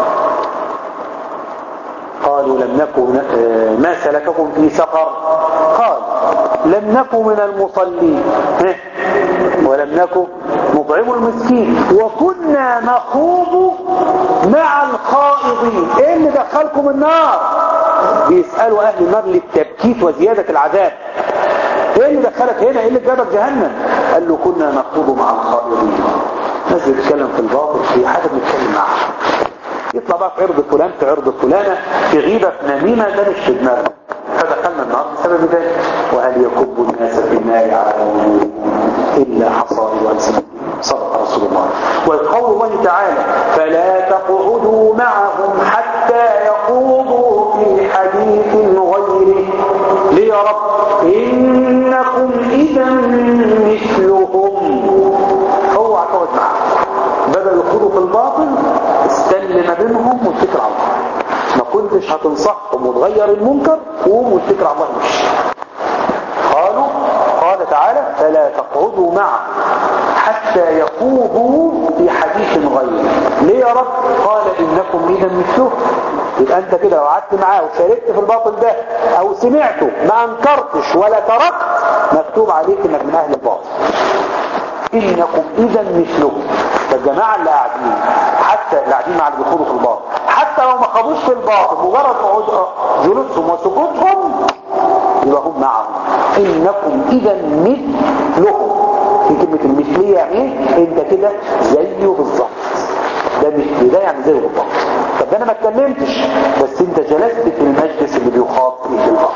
قالوا لم نكن ما سلككم في سقر قال لم نكن من المصلين ولم نكن نطعم المسكين وكنا نخوض مع الخائضين ايه اللي دخلكم النار بيسألوا اهل النار للتبكيت وزيادة العذاب ايه اللي دخلك هنا ايه اللي جابك جهنم قال له كنا نخوض مع الخائضين ناس بتتكلم في الباطل في حاجه بنتكلم معاها يطلع بقى في عرض فلان في عرض فلانه في غيبه في نميمه ده مش في دماغنا فدخلنا النار بسبب ذلك وهل يكب الناس في النار على وجوههم الا حصائد والسنتهم صدق رسول الله وقول الله تعالى فلا تقعدوا معهم حتى يخوضوا في حديث غيره ليه يا رب إنكم إذا مثلهم اوعى تقعد معهم بدل يخوضوا في الباطل استلم منهم واتكل على الله ما كنتش هتنصحهم وتغير المنكر قوم واتكل على الله مش قالوا قال تعالى فلا تقعدوا معه حتى يخوضوا في حديث غيره ليه يا رب قال انكم اذا مثله يبقى انت كده لو قعدت معاه وشاركت في الباطل ده او سمعته ما انكرتش ولا تركت مكتوب عليك انك من اهل الباطل انكم اذا مثلهم فالجماعه اللي قاعدين حتى اللي قاعدين مع اللي بيخوضوا في الباطل حتى لو ما خاضوش في الباطل مجرد قعود جلوسهم وسكوتهم يبقى هم معهم انكم اذا مثلهم في كلمه المثليه يعني ايه انت كده زيه بالظبط ده مثلي ده يعني زيه بالظبط طب ده انا ما اتكلمتش بس انت جلست في المجلس اللي بيخاط فيه الباطل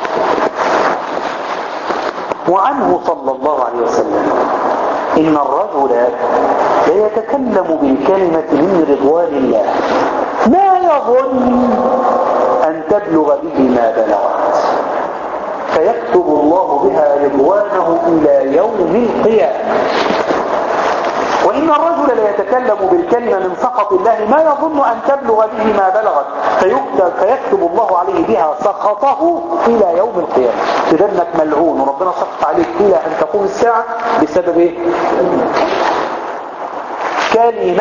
وعنه صلى الله عليه وسلم إن الرجل لا يتكلم بالكلمة من رضوان الله ما يظن أن تبلغ به ما بلغت فيكتب الله بها رضوانه إلى يوم القيامة وإن الرجل لا يتكلم بالكلمة من سخط الله ما يظن أن تبلغ به ما بلغت فيكتب, فيكتب الله عليه بها سخطه إلى يوم القيامة إذا أنك ملعون وربنا سخط عليك إلى أن تقوم الساعة بسبب إيه؟ كلمة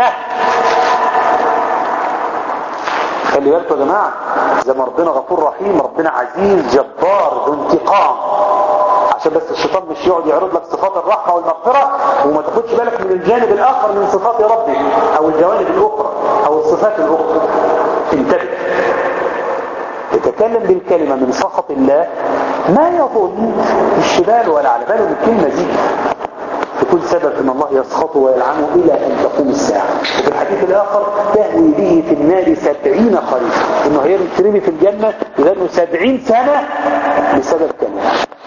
خلي بالكم يا جماعة زي ما ربنا غفور رحيم ربنا عزيز جبار ذو انتقام عشان بس الشيطان مش يقعد يعرض لك صفات الرحمة والمغفرة وما تاخدش بالك من الجانب الآخر من صفات ربك أو الجوانب الأخرى أو الصفات الأخرى انتبه يتكلم بالكلمة من سخط الله ما يظن مش باله ولا على باله من الكلمة دي تكون سبب ان الله يسخطه ويلعنه الى ان تقوم الساعة وفي الحديث الاخر تهوي به في النار سبعين خريفا انه هيرمي في الجنة لانه سبعين سنة بسبب كلمة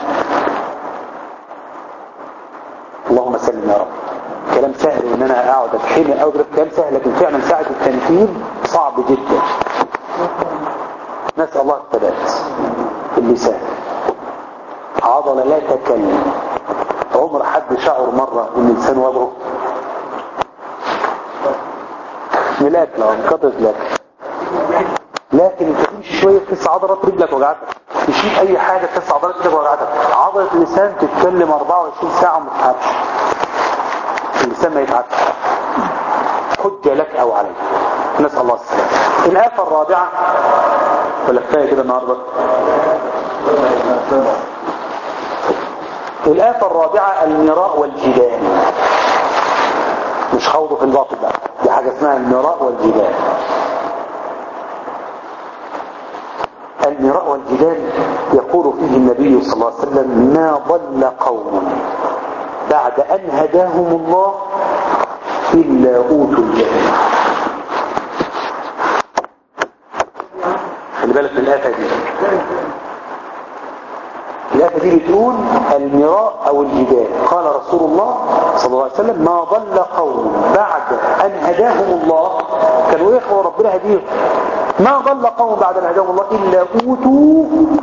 اللهم سلم يا رب كلام سهل ان انا اقعد اتحمل او كلام سهل لكن فعلا ساعة التنفيذ صعب جدا نسأل الله الثبات اللسان عضلة لا تكلم عمر حد شعر مرة ان الانسان وضعه ملاك لو انقطعت لك لكن انت تمشي شوية تحس عضلات رجلك وجعتك تشيل اي حاجة تحس عضلات رجلك وجعتك عضلة اللسان تتكلم 24 ساعة وما تتعبش اللسان ما يتعبش حجة لك او عليك نسأل الله السلامة الآفة الرابعة ولا كفاية كده النهاردة الآفة الرابعة المراء والجدال مش خوضه في الباطل بقى دي حاجة اسمها المراء والجدال المراء والجدال يقول فيه النبي صلى الله عليه وسلم ما ضل قوم بعد أن هداهم الله إلا أوتوا الجنة خلي بالك من الآفة دي الآية دي بتقول المراء أو الجدال قال رسول الله صلى الله عليه وسلم ما ضل قوم بعد أن هداهم الله كانوا يخوى ربنا هديهم ما ضل قوم بعد أن هداهم الله إلا أوتوا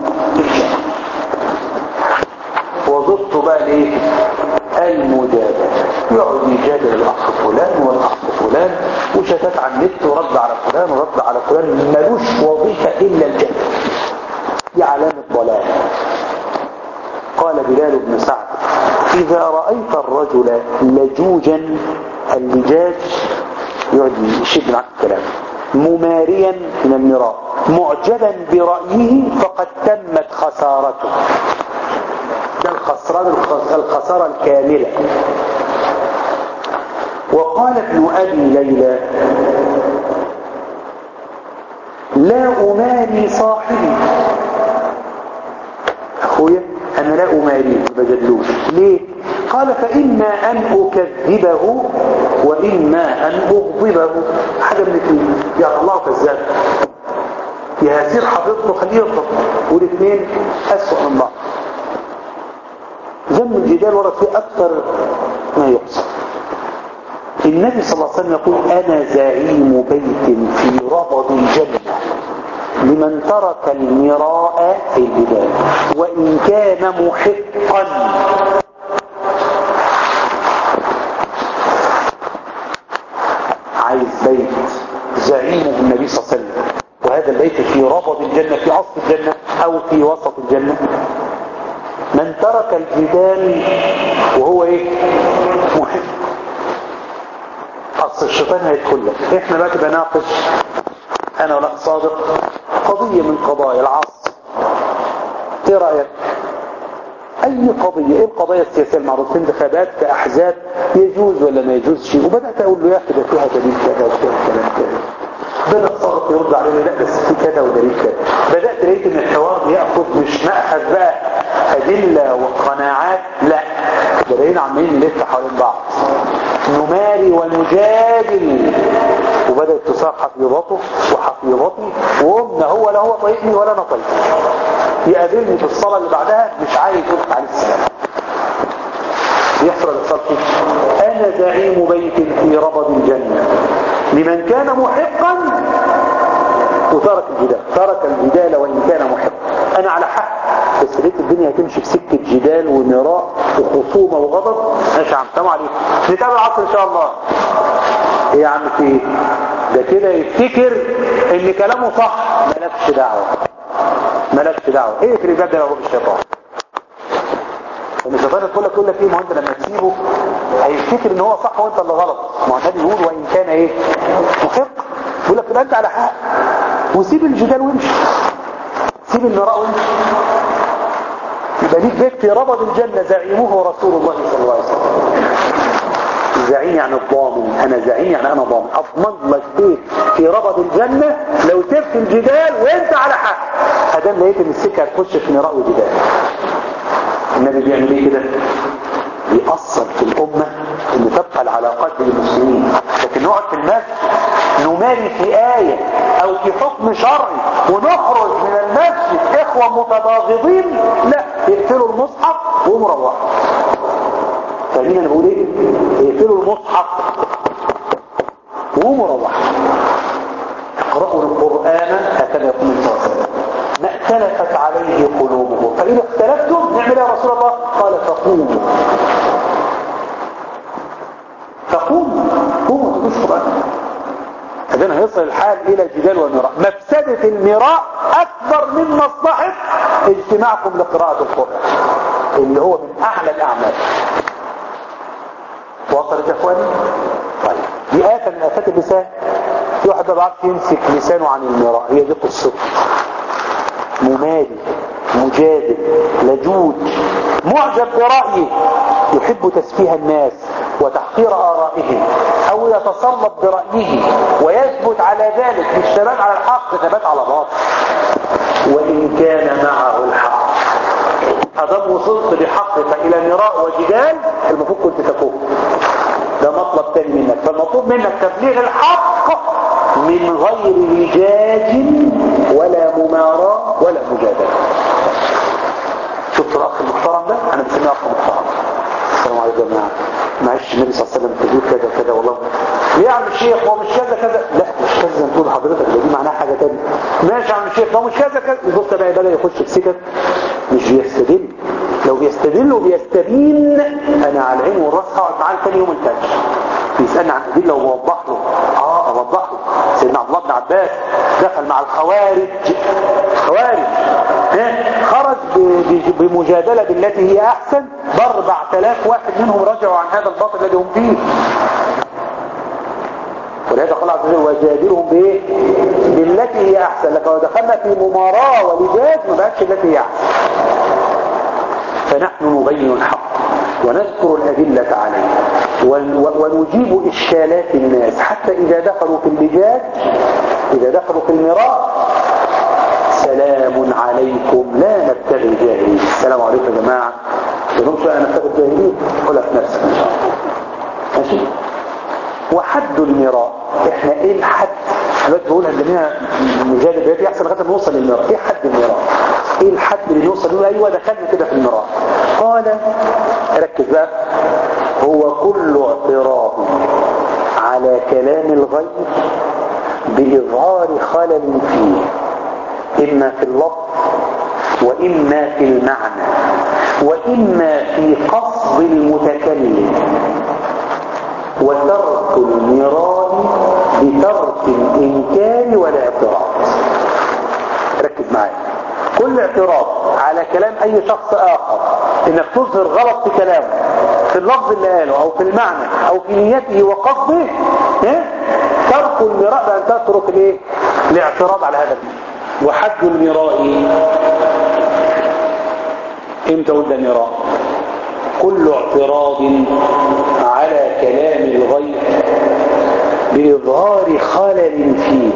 وضبط بقى ليه المجادلة يقعد يجادل الأخ فلان والأخ فلان وشتات على النت ورد على فلان ورد على فلان ملوش وظيفة إلا الجدل دي علامة ضلال قال بلال بن سعد إذا رأيت الرجل لجوجا اللجاج يقعد يشد معك الكلام مماريا من المراء معجبا برأيه فقد تمت خسارته ده الخسران الخسارة الكاملة وقال ابن أبي ليلى لا أماري صاحبي أخويا أنا لا أماريه بجلوش ليه قال فإما أن أكذبه وإما أن أغضبه حاجة من الاثنين يا الله كذاب يا هسير حضرته خليه يغضب والاثنين أسوأ من بعض ذم الجدال ورد فيه أكثر ما يحصل النبي صلى الله عليه وسلم يقول أنا زعيم بيت في ربض الجنة لمن ترك المراء في البلاد وإن كان محقا عايز بيت زعيمه النبي صلى الله عليه وسلم وهذا البيت في ربض الجنة في أصل الجنة أو في وسط الجنة من ترك الجدال وهو ايه محب اصل الشيطان هيدخل لك احنا بقى بناقش انا ولا صادق قضية من قضايا العصر ايه رأيك اي قضية ايه القضايا السياسية المعروفة انتخابات كاحزاب يجوز ولا ما يجوز شيء وبدأت اقول له يا اخي ده فيها دليل كذا وفيها كلام كذا بدأ صادق يرد عليه لا بس في كذا ودليل كذا بدأت لقيت ان الحوار يأخذ مش مأخذ بقى أدلة وقناعات لا بدأنا عمالين نلف حوالين بعض نماري ونجادل وبدأت تصار حفيظته وحفيظتي وقمنا هو لا هو طيبني ولا انا طيبني يقابلني في الصلاة اللي بعدها مش عايز يدخل عليه السلام يحصل الاتصال فيه انا زعيم بيت في ربض الجنة لمن كان محقا وترك الجدال ترك الجدال وان كان محقا انا على حق بس لقيت الدنيا هتمشي في سكة جدال ومراء وخصومة وغضب ماشي يا عم سلام عليكم نتقابل العصر ان شاء الله ايه يا عم في ايه ده كده يفتكر ان كلامه صح مالكش دعوة مالكش دعوة ايه يكري الباب ده لو هو الشيطان ان الشيطان يقول لك يقول لك ايه ما هو انت لما تسيبه هيفتكر ان هو صح وانت اللي غلط ما هو النبي يقول وان كان ايه محق يقول لك انت على حق وسيب الجدال وامشي سيب المراء وامشي يبقى ليك بيت في ربض الجنة زعيمه رسول الله صلى الله عليه وسلم زعيم يعني الضامن انا زعيم يعني انا ضامن اضمن لك بيت في ربض الجنة لو سبت الجدال وانت على حق ادام لقيت ان السكة هتخش في مراء وجدال النبي بيعمل ايه كده بيأثر في الامة ان تبقى العلاقات بين المسلمين لكن نقعد في المسجد نماري في آية او في حكم شرعي ونخرج من المسجد اخوة متباغضين لا يقتلوا المصحف ومروحوا فاهمين انا بقول ايه يقتلوا المصحف ومروحوا اقرأوا القرآن هكذا يقول النبي صلى الله عليه وسلم ما اختلفت عليه قلوبهم فإذا اختلفتم نعمل يا رسول الله قال فقوموا فقوموا قوموا تدوش قرآن إذن هيصل الحال إلى الجدال والمراء مفسدة المراء أكبر من مصلحة اجتماعكم لقراءة القرآن اللي هو من أعلى الأعمال وصلت يا إخواني طيب دي آفة من آفات اللسان في واحد ما بيعرفش يمسك لسانه عن المراء هي دي قصته ممالي مجادل لجوج معجب برأيه يحب تسفيه الناس وتحقير آرائهم أو يتصلب برأيه ويثبت على ذلك مش ثبات على الحق ثبات على باطل وإن كان معه الحق أدام وصلت بحقك إلى مراء وجدال المفروض كنت تكون ده مطلب تاني منك فالمطلوب منك تبليغ الحق من غير لجاج ولا مماراة ولا مجادلة شفت الأخ المحترم ده أنا بسميه أخ محترم السلام عليكم يا جماعة معلش النبي صلى الله عليه وسلم تقول كذا كذا والله ليه يا عم الشيخ هو مش كذا كذا لا مش كذا زي ما تقول حضرتك ده دي معناها حاجة تانية ماشي يا عم الشيخ هو مش كذا كذا البص بقى بدأ يخش في سكت مش بيستدل لو بيستدل وبيستبين انا على العين والراس هقعد معاه تاني يوم الفجر بيسالني عن ادله ووضح له اه اوضح له سيدنا عبد الله بن عباس دخل مع الخوارج خوارج ها خرج بمجادله بالتي هي احسن ب 4000 واحد منهم رجعوا عن هذا الباطل الذي هم فيه ولهذا قال عز وجل وجادلهم بايه بالتي هي احسن لك ودخلنا في مماراه ولجاج ما بقتش التي هي احسن فنحن نبين الحق ونذكر الأدلة عليه ونجيب إشكالات الناس حتى إذا دخلوا في اللجاج إذا دخلوا في المراء سلام عليكم لا نبتغي الجاهلين السلام عليكم يا جماعة بدون سؤال نبتغي الجاهلين قلها في نفسك إن شاء الله ماشي وحد المراء احنا ايه الحد دلوقتي بقولها خلينا نجادل دلوقتي احسن لغايه ما نوصل للمراء ايه حد المراء ايه الحد اللي نوصل له ايوه دخلنا كده في المراء قال ركز بقى هو كل اعتراض على كلام الغير بإظهار خلل فيه إما في اللفظ وإما في المعنى وإما في قصد المتكلم وترك المراد بترك الإنكار والاعتراض ركز معايا كل اعتراض على كلام أي شخص آخر إنك تظهر غلط في كلامه في اللفظ اللي قاله أو في المعنى أو في نيته وقصده إيه؟ ترك المراء بأن تترك الايه الاعتراض على هذا وحد المراء امتى قلنا المراء كل اعتراض على كلام الغير بإظهار خلل فيه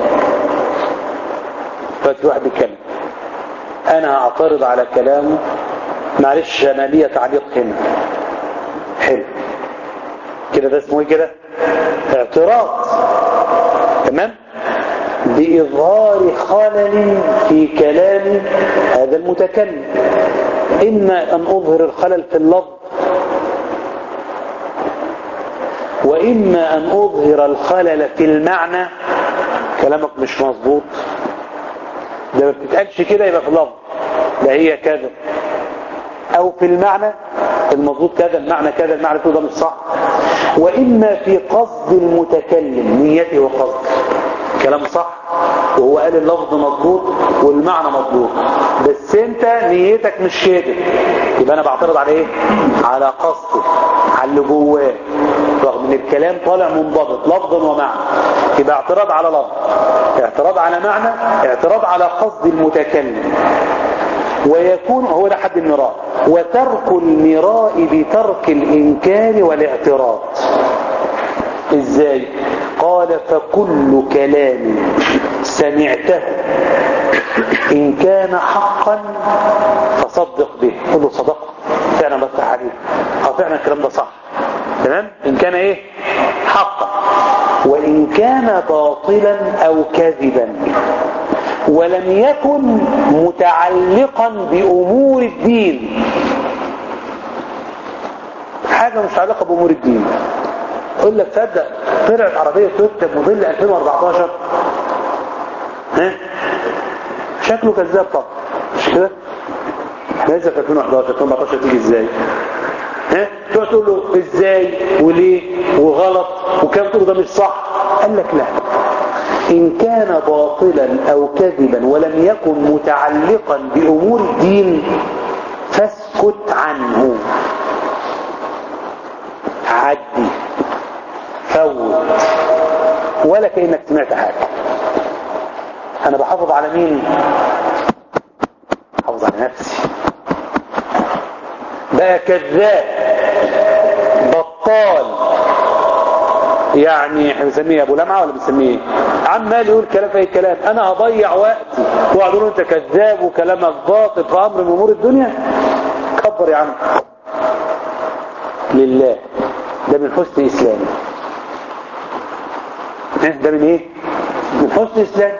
ففي واحد بيتكلم انا هعترض على كلامه معلش انا ليا تعليق هنا حلو كده ده اسمه ايه كده اعتراض تمام بإظهار خلل في كلام هذا المتكلم إما أن أظهر الخلل في اللفظ وإما أن أظهر الخلل في المعنى كلامك مش مظبوط ده ما بتتقالش كده يبقى في اللفظ ده هي كذا أو في المعنى المظبوط كذا المعنى كذا المعنى ده مش صح وإما في قصد المتكلم نيته وقصده كلام صح وهو قال اللفظ مظبوط والمعنى مظبوط بس انت نيتك مش كده يبقى انا بعترض على ايه على قصده على اللي جواه رغم ان الكلام طالع منضبط لفظا ومعنى يبقى اعتراض على لفظ اعتراض على معنى اعتراض على قصد المتكلم ويكون هو ده حد المراء وترك المراء بترك الإنكار والاعتراض ازاي قال فكل كلام سمعته إن كان حقا فصدق به قل له صدق فعلا بفتح عليه اه فعلا الكلام ده صح تمام إن كان ايه حقا وإن كان باطلا أو كذبا ولم يكن متعلقا بأمور الدين حاجة مش علاقة بأمور الدين يقول لك تصدق طلعت عربية تويوتا موديل 2014 ها شكله كذاب طبعا مش كده لسه في 2011 2014 تيجي ازاي ها تقعد تقول له ازاي وليه وغلط وكم تقول ده مش صح قال لك لا إن كان باطلا أو كذبا ولم يكن متعلقا بأمور الدين فاسكت عنه عدي فوت ولا كأنك سمعت حاجة أنا بحافظ على مين بحافظ على نفسي بقى كذاب بطال يعني احنا بنسميه ابو لمعه ولا بنسميه ايه عمال يقول كلام في الكلام انا هضيع وقتي وقعد يقول انت كذاب وكلامك باطل في امر من امور الدنيا كبر يا عم لله ده من حسن اسلامي ده من ايه من حسن اسلام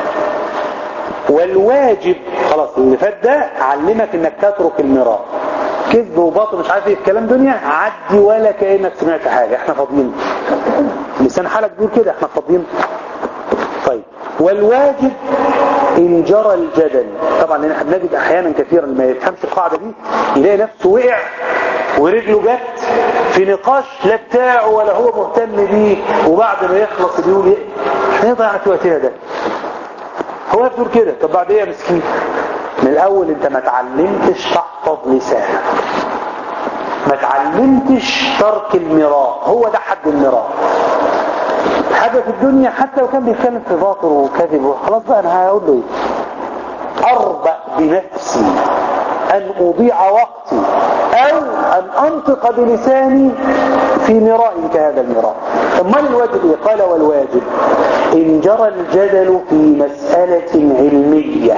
والواجب خلاص اللي فات ده علمك انك تترك المراء كذب وباطل مش عارف ايه الكلام دنيا عدي ولا كأنك سمعت حاجة احنا فاضيين لسان حالك بيقول كده احنا فاضيين طيب والواجب ان جرى الجدل طبعا لان احنا بنجد احيانا كثيرا ما يفهمش القاعدة دي يلاقي نفسه وقع ورجله جت في نقاش لا بتاعه ولا هو مهتم بيه وبعد ما يخلص بيقول ايه احنا ضيعنا في وقتنا ده هو يقول كده طب بعد ايه يا مسكين من الاول انت ما تعلمتش تحفظ لسانك ما تعلمتش ترك المراء هو ده حد المراء حاجة في الدنيا حتى لو كان بيتكلم في باطل وكذب خلاص بقى انا هقول له ايه اربأ بنفسي ان اضيع وقتي او ان انطق بلساني في مراء كهذا المراء امال الواجب ايه قال والواجب ان جرى الجدل في مسألة علمية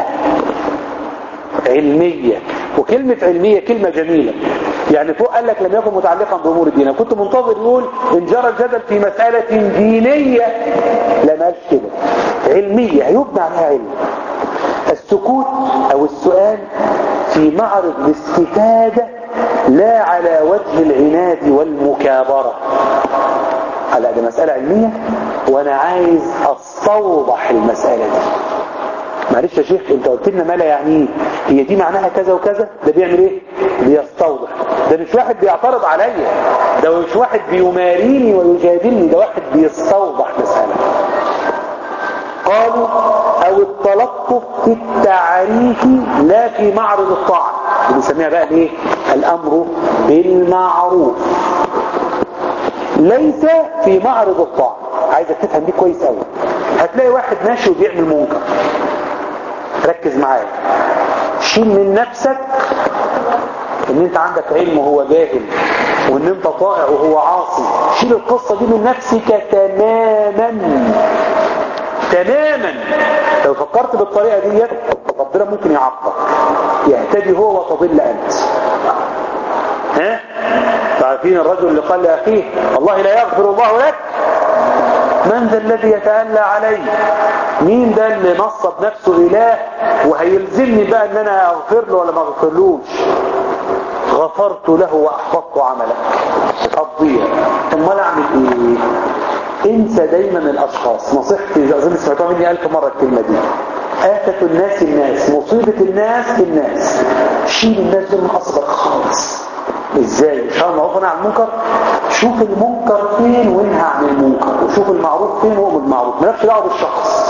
علمية وكلمة علمية كلمة جميلة يعني فوق قال لك لم يكن متعلقا بأمور الدين كنت منتظر يقول إن جرى الجدل في مسألة دينية لا مالش كده علمية يبنى عليها علم السكوت أو السؤال في معرض الاستفادة لا على وجه العناد والمكابرة لا دي مسألة علمية وانا عايز استوضح المسألة دي معلش يا شيخ انت قلت لنا ما لا يعنيه هي دي معناها كذا وكذا ده بيعمل ايه بيستوضح ده مش واحد بيعترض عليا ده مش واحد بيماريني ويجادلني ده واحد بيستوضح مسألة قالوا او التلطف في التعريف لا في معرض الطاعة بنسميها بقى الايه الامر بالمعروف ليس في معرض الطاعة عايزك تفهم دي كويس قوي هتلاقي واحد ماشي وبيعمل منكر ركز معايا شيل من نفسك ان انت عندك علم وهو جاهل وان انت طائع وهو عاصي شيل القصة دي من نفسك تماما تماما لو فكرت بالطريقة دي ربنا ممكن يعطك يهتدي هو وتضل انت ها تعرفين الرجل اللي قال لأخيه والله لا يغفر الله لك من ذا الذي يتألى علي مين ده اللي نصب نفسه إله وهيلزمني بقى ان انا اغفر له ولا ما اغفرلوش غفرت له واحفظت عملك الضيع امال اعمل ايه انسى دايما الاشخاص نصيحتي اظن سمعتوها مني الف مرة الكلمة دي آفة الناس الناس مصيبة الناس الناس شيل الناس دول من اصلك خالص ازاي شرع المعروف عن المنكر شوف المنكر فين وانهى عن المنكر وشوف المعروف فين وامر بالمعروف مالكش دعوه بالشخص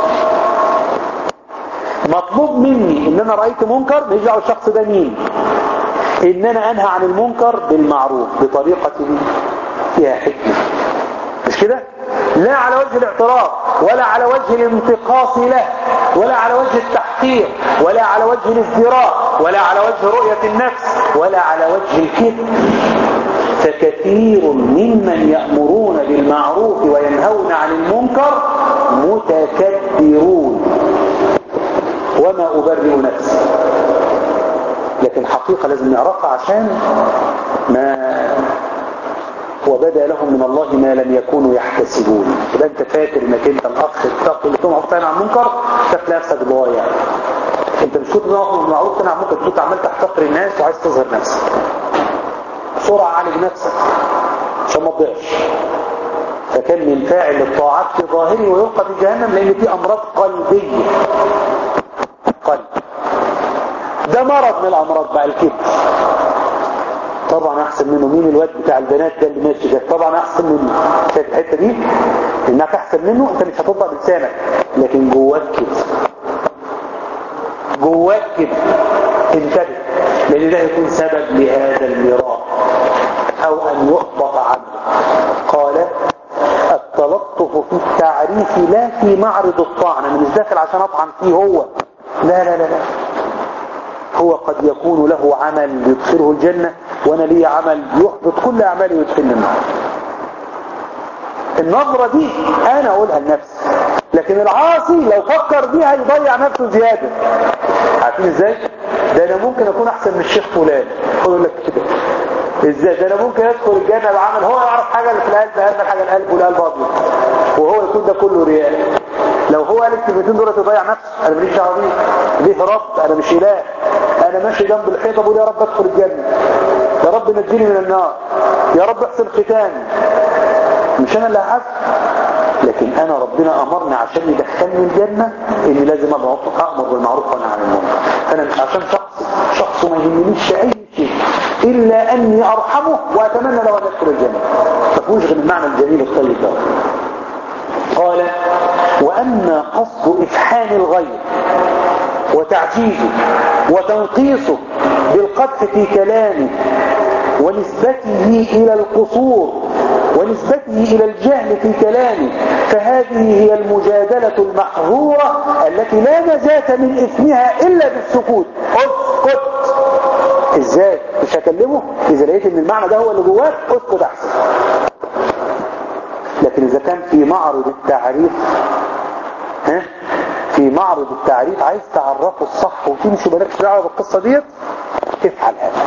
مطلوب مني ان انا رايت منكر ماليش دعوه الشخص ده مين ان انا انهى عن المنكر بالمعروف بطريقه فيها حكمه مش كده لا على وجه الاعتراض ولا على وجه الانتقاص له ولا على وجه التحقير ولا على وجه الازدراء ولا على وجه رؤية النفس ولا على وجه الكذب فكثير ممن يأمرون بالمعروف وينهون عن المنكر متكبرون وما أبرئ نفسي لكن حقيقة لازم نعرفها عشان ما وبدا لهم من الله ما لم يكونوا يحتسبون يبقى انت فاكر انك انت الاخ التقي اللي تقوم عن عن المنكر تلاقي نفسك ضايع انت مش كنت تقوم بالمعروف تنهى عن المنكر كنت عمال تحتقر الناس وعايز تظهر نفسك بسرعه عالج نفسك عشان ما تضيعش فكان من فاعل الطاعات في ظاهره ويلقى في جهنم لان في امراض قلبيه قلب ده مرض من الامراض بقى الكبر طبعا احسن منه مين الواد بتاع البنات ده اللي ماشي ده طبعا احسن منه شايف الحته دي انك احسن منه انت مش هتطلع بلسانك لكن جواك كده جواك كده انتبه لان ده هيكون سبب لهذا الميراث او ان يحبط عنه قال التلطف في التعريف لا في معرض الطعن انا مش داخل عشان اطعن فيه هو لا لا لا لا هو قد يكون له عمل يدخله الجنة وانا لي عمل يحبط كل اعمالي ويدخلني النار النظرة دي انا اقولها لنفسي لكن العاصي لو فكر بيها يضيع نفسه زيادة عارفين ازاي ده انا ممكن اكون احسن من الشيخ فلان يقول لك كده ازاي ده انا ممكن ادخل الجنة بعمل هو يعرف حاجة اللي في القلب اهم حاجة القلب والقلب ابيض وهو يكون ده كله رياء لو هو قال الكلمتين دول تضيع نفسه انا ماليش دعوه بيه ليه رب انا مش اله انا ماشي جنب الحيطه بقول يا رب ادخل الجنه يا رب نجيني من النار يا رب احسن ختاني مش انا اللي هحاسب لكن انا ربنا امرني عشان يدخلني الجنه اني لازم ابقى امر بالمعروف وانا عن المنكر فانا مش عشان شخص شخص ما يهمنيش اي شيء الا اني ارحمه واتمنى لو ان ادخل الجنه مفهوش غير المعنى الجميل الطيب ده قال وأما قصد إفحام الغير وتعجيزه وتنقيصه بالقدح في كلامه ونسبته إلى القصور ونسبته إلى الجهل في كلامه فهذه هي المجادلة المحظورة التي لا نجاة من إثمها إلا بالسكوت اسكت ازاي مش هكلمه اذا لقيت ان المعنى ده هو اللي جواك اسكت احسن لكن اذا كان في معرض التعريف ها في معرض التعريف عايز تعرفه الصح وتمشي مالكش دعوه بالقصه ديت افعل هذا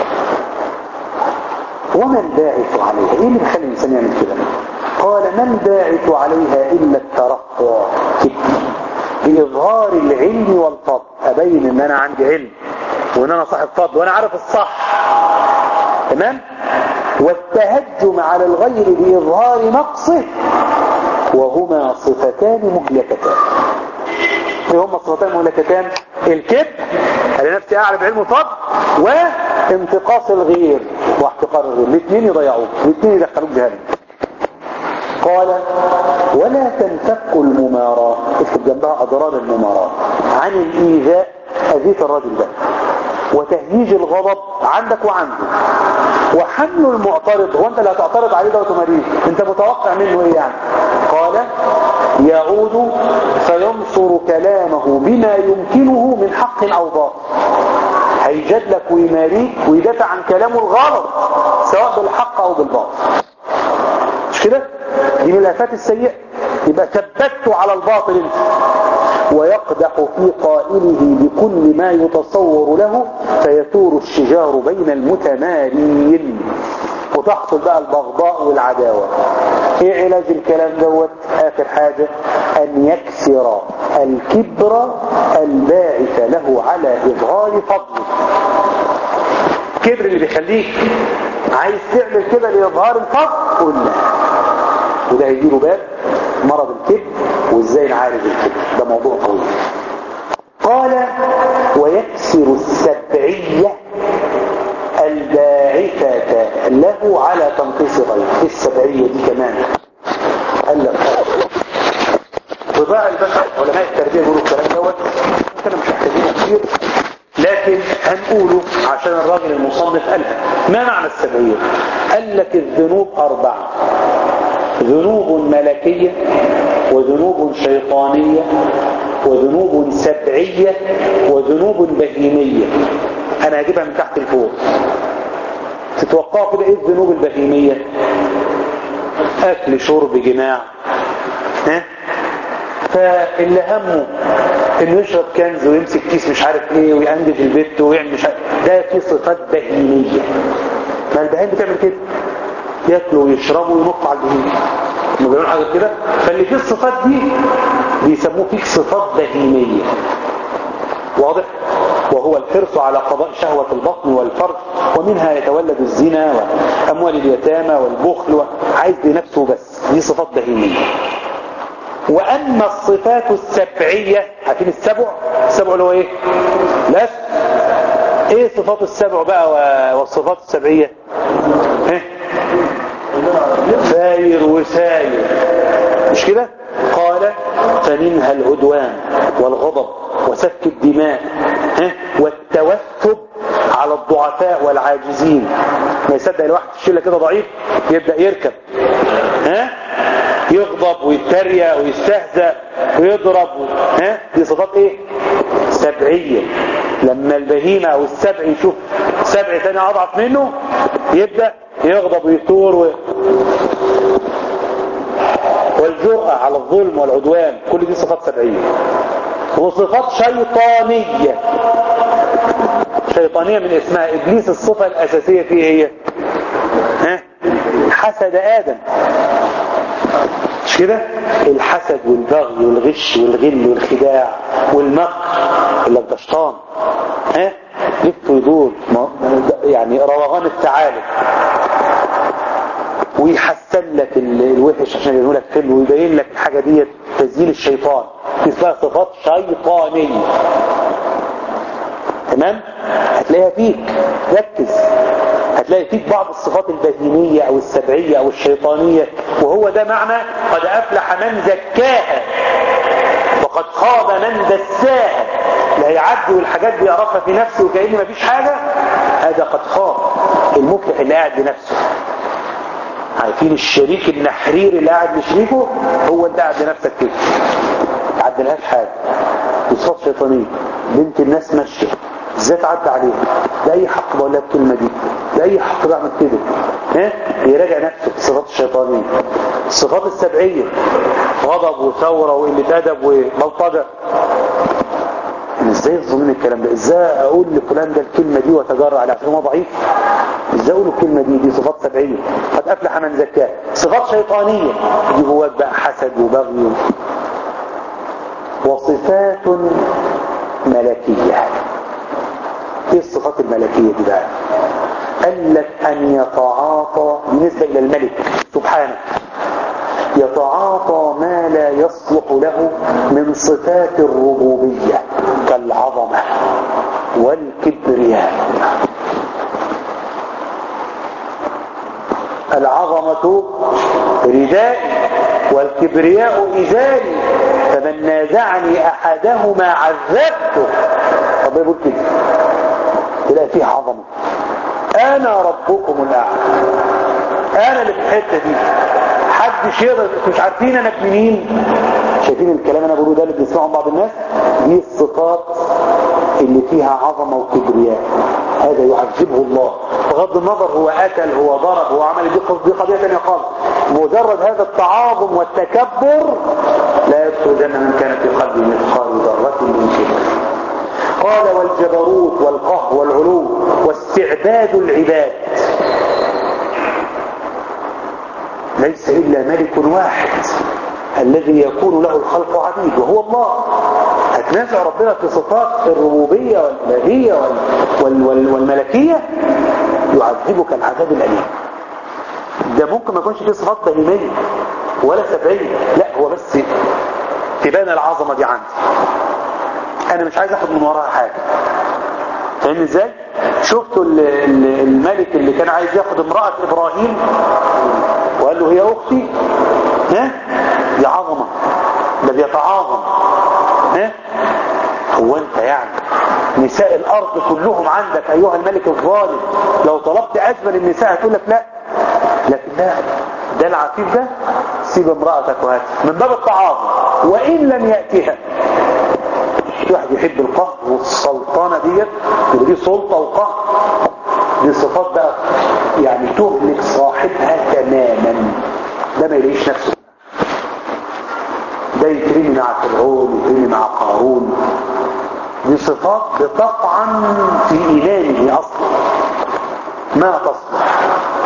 وما الباعث عليها ايه اللي بيخلي الانسان يعمل كده قال ما الباعث عليها الا الترقع باظهار العلم والفضل ابين ان انا عندي علم وان انا صاحب فضل وانا عارف الصح تمام والتهجم على الغير بإظهار نقصه وهما صفتان مهلكتان ايه هما الصفتان المهلكتان الكبر على نفسي اعلى بعلم الفضل وانتقاص الغير واحتقار الغير الاثنين يضيعوه الاثنين يدخلوك جهنم قال ولا تنفك المماراة اكتب جنبها اضرار المماراة عن الايذاء اذيت الرجل ده وتهييج الغضب عندك وعنده وحمل المعترض هو انت اللي هتعترض عليه ده وتماريه انت متوقع منه ايه يعني قال يعود فينصر كلامه بما يمكنه من حق او باطل هيجادلك ويماريك ويدافع عن كلامه الغلط سواء بالحق او بالباطل مش كده دي من الافات السيئه يبقى ثبته على الباطل انت ويقدح في قائله بكل ما يتصور له فيثور الشجار بين المتمارين وتحصل بقى البغضاء والعداوة ايه علاج الكلام دوت اخر حاجة ان يكسر الكبر الباعث له على اظهار فضله الكبر اللي بيخليك عايز تعمل كده لاظهار الفضل قول لا وده هيجيله باب مرض الكبر وازاي نعالج الكبر ده موضوع طويل قال ويكسر السبعية الباعثة له على تنقيص غيره السبعية دي كمان قال لك طباع البشر علماء التربية يقولوا الكلام دوت انا مش محتاجينه كتير لكن هنقوله عشان الراجل المصنف قالها ما معنى السبعية قال لك الذنوب أربعة ذنوب ملكية وذنوب شيطانية وذنوب سبعية وذنوب بهيمية انا هجيبها من تحت لفوق تتوقعوا كده ايه الذنوب البهيمية اكل شرب جماع ها فاللي همه انه يشرب كنز ويمسك كيس مش عارف ايه ويأنجز البيت ويعمل مش عارف ده في صفات بهيمية ما البهيم بتعمل كده ياكلوا ويشربوا وينطوا على البهيم هم بيعملوا حاجه كده فاللي فيه الصفات دي بيسموه فيك صفات بهيميه واضح وهو الحرص على قضاء شهوة البطن والفرج ومنها يتولد الزنا وأموال اليتامى والبخل عايز لنفسه بس دي صفات بهيمية وأما الصفات السبعية عارفين السبع السبع اللي هو ايه لا ايه صفات السبع بقى والصفات السبعية ايه ثاير وساير مش كده قال فمنها العدوان والغضب وسفك الدماء ها والتوثب على الضعفاء والعاجزين ما يصدق الواحد الشله كده ضعيف يبدا يركب ها يغضب ويتريق ويستهزأ ويضرب ها دي صفات ايه سبعيه لما البهيمه او السبع يشوف سبع تاني اضعف منه يبدا يغضب ويثور و... والجرأة على الظلم والعدوان كل دي صفات سبعية وصفات شيطانية شيطانية من اسمها إبليس الصفة الأساسية فيه هي ها؟ حسد آدم مش كده الحسد والبغي والغش والغل والخداع والمكر اللي ده شيطان ها لف ويدور يعني روغان الثعالب ويحسن لك الوحش عشان يقول لك حلو ويبين لك الحاجة دي تزيين الشيطان اسمها صفات شيطانية تمام هتلاقيها فيك ركز هتلاقي فيك بعض الصفات البهيمية او السبعية او الشيطانية وهو ده معنى قد افلح من زكاها وقد خاب من دساها اللي هيعدي والحاجات دي يعرفها في نفسه وكأن مفيش حاجة هذا قد خاب المفلح اللي قاعد لنفسه عارفين الشريك النحرير اللي قاعد لشريكه هو انت قاعد لنفسك كده ما عدلهاش حاجه وصفات شيطانيه بنت الناس ماشيه ازاي تعدى عليها باي حق بقول لها الكلمه دي باي حق بعمل كده ها يراجع نفسه الصفات الشيطانيه الصفات السبعيه غضب وثوره وقله ادب وبلطجه ازاي يظن الكلام ده ازاي اقول لفلان ده الكلمه دي واتجرأ على عشان هو ضعيف ازاي اقول الكلمه دي دي صفات سبعيه قد افلح من زكاه صفات شيطانيه دي جواك بقى حسد وبغي وصفات ملكيه ايه الصفات الملكيه دي بقى قال لك أن يتعاطى بالنسبة إلى الملك سبحانه يتعاطى ما لا يصلح له من صفات الربوبية كالعظمة والكبرياء العظمة ردائي والكبرياء إزاري فمن نازعني أحدهما عذبته طب يقول كده تلاقي فيه عظمة أنا ربكم الأعلى أنا اللي في الحتة دي حدش يقدر مش عارفين أنا ابن مين شايفين الكلام أنا بقوله ده اللي بنسمعه من بعض الناس دي الصفات اللي فيها عظمة وكبرياء هذا يعذبه الله بغض النظر هو قتل هو ضرب هو عمل دي دي قضية ثانيه خالص مجرد هذا التعاظم والتكبر لا يدخل جنة من كان في قلبه مثقال ذرة من كبر قال والجبروت والقهر والعلو واستعباد العباد ليس إلا ملك واحد الذي يكون له الخلق عبيد وهو الله هتنازع ربنا في صفات الربوبية والإلهية وال وال والملكية يعذبك العذاب الأليم ده ممكن ما يكونش فيه صفات بهيمية ولا سبعية لا هو بس تبان العظمة دي عندي انا مش عايز اخد من وراها حاجة فاهمني ازاي شفتوا الملك اللي كان عايز ياخد امرأة ابراهيم وقال له هي اختي ها دي عظمة ده بيتعاظم ها هو انت يعني نساء الارض كلهم عندك ايها الملك الظالم لو طلبت اجمل النساء هتقول لك لا لكن لا ده العفيف ده سيب امرأتك وهات من باب التعاظم وان لم يأتها في واحد يحب القهر والسلطنة ديت يبقى دي سلطة وقهر دي صفات بقى يعني تهلك صاحبها تماما ده ما يلاقيش نفسه ده يترمي مع فرعون يترمي مع قارون دي صفات بتطعن في إيمانه أصلا ما تصلح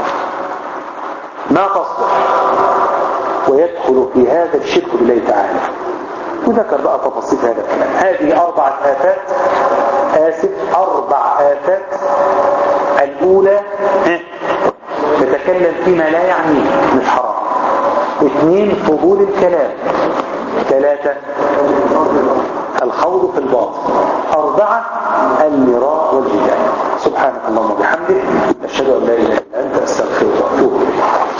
ما تصلح ويدخل في هذا الشرك بالله تعالى وذكر بقى تفاصيل هذا الكلام هذه أربعة آفات آسف أربع آفات الأولى تتكلم فيما لا يعنيه مش حرام اثنين فضول الكلام ثلاثة الخوض في الباطل أربعة المراء والجدال سبحانك اللهم وبحمدك أشهد أن لا إله إلا أنت أستغفرك وأتوب إليك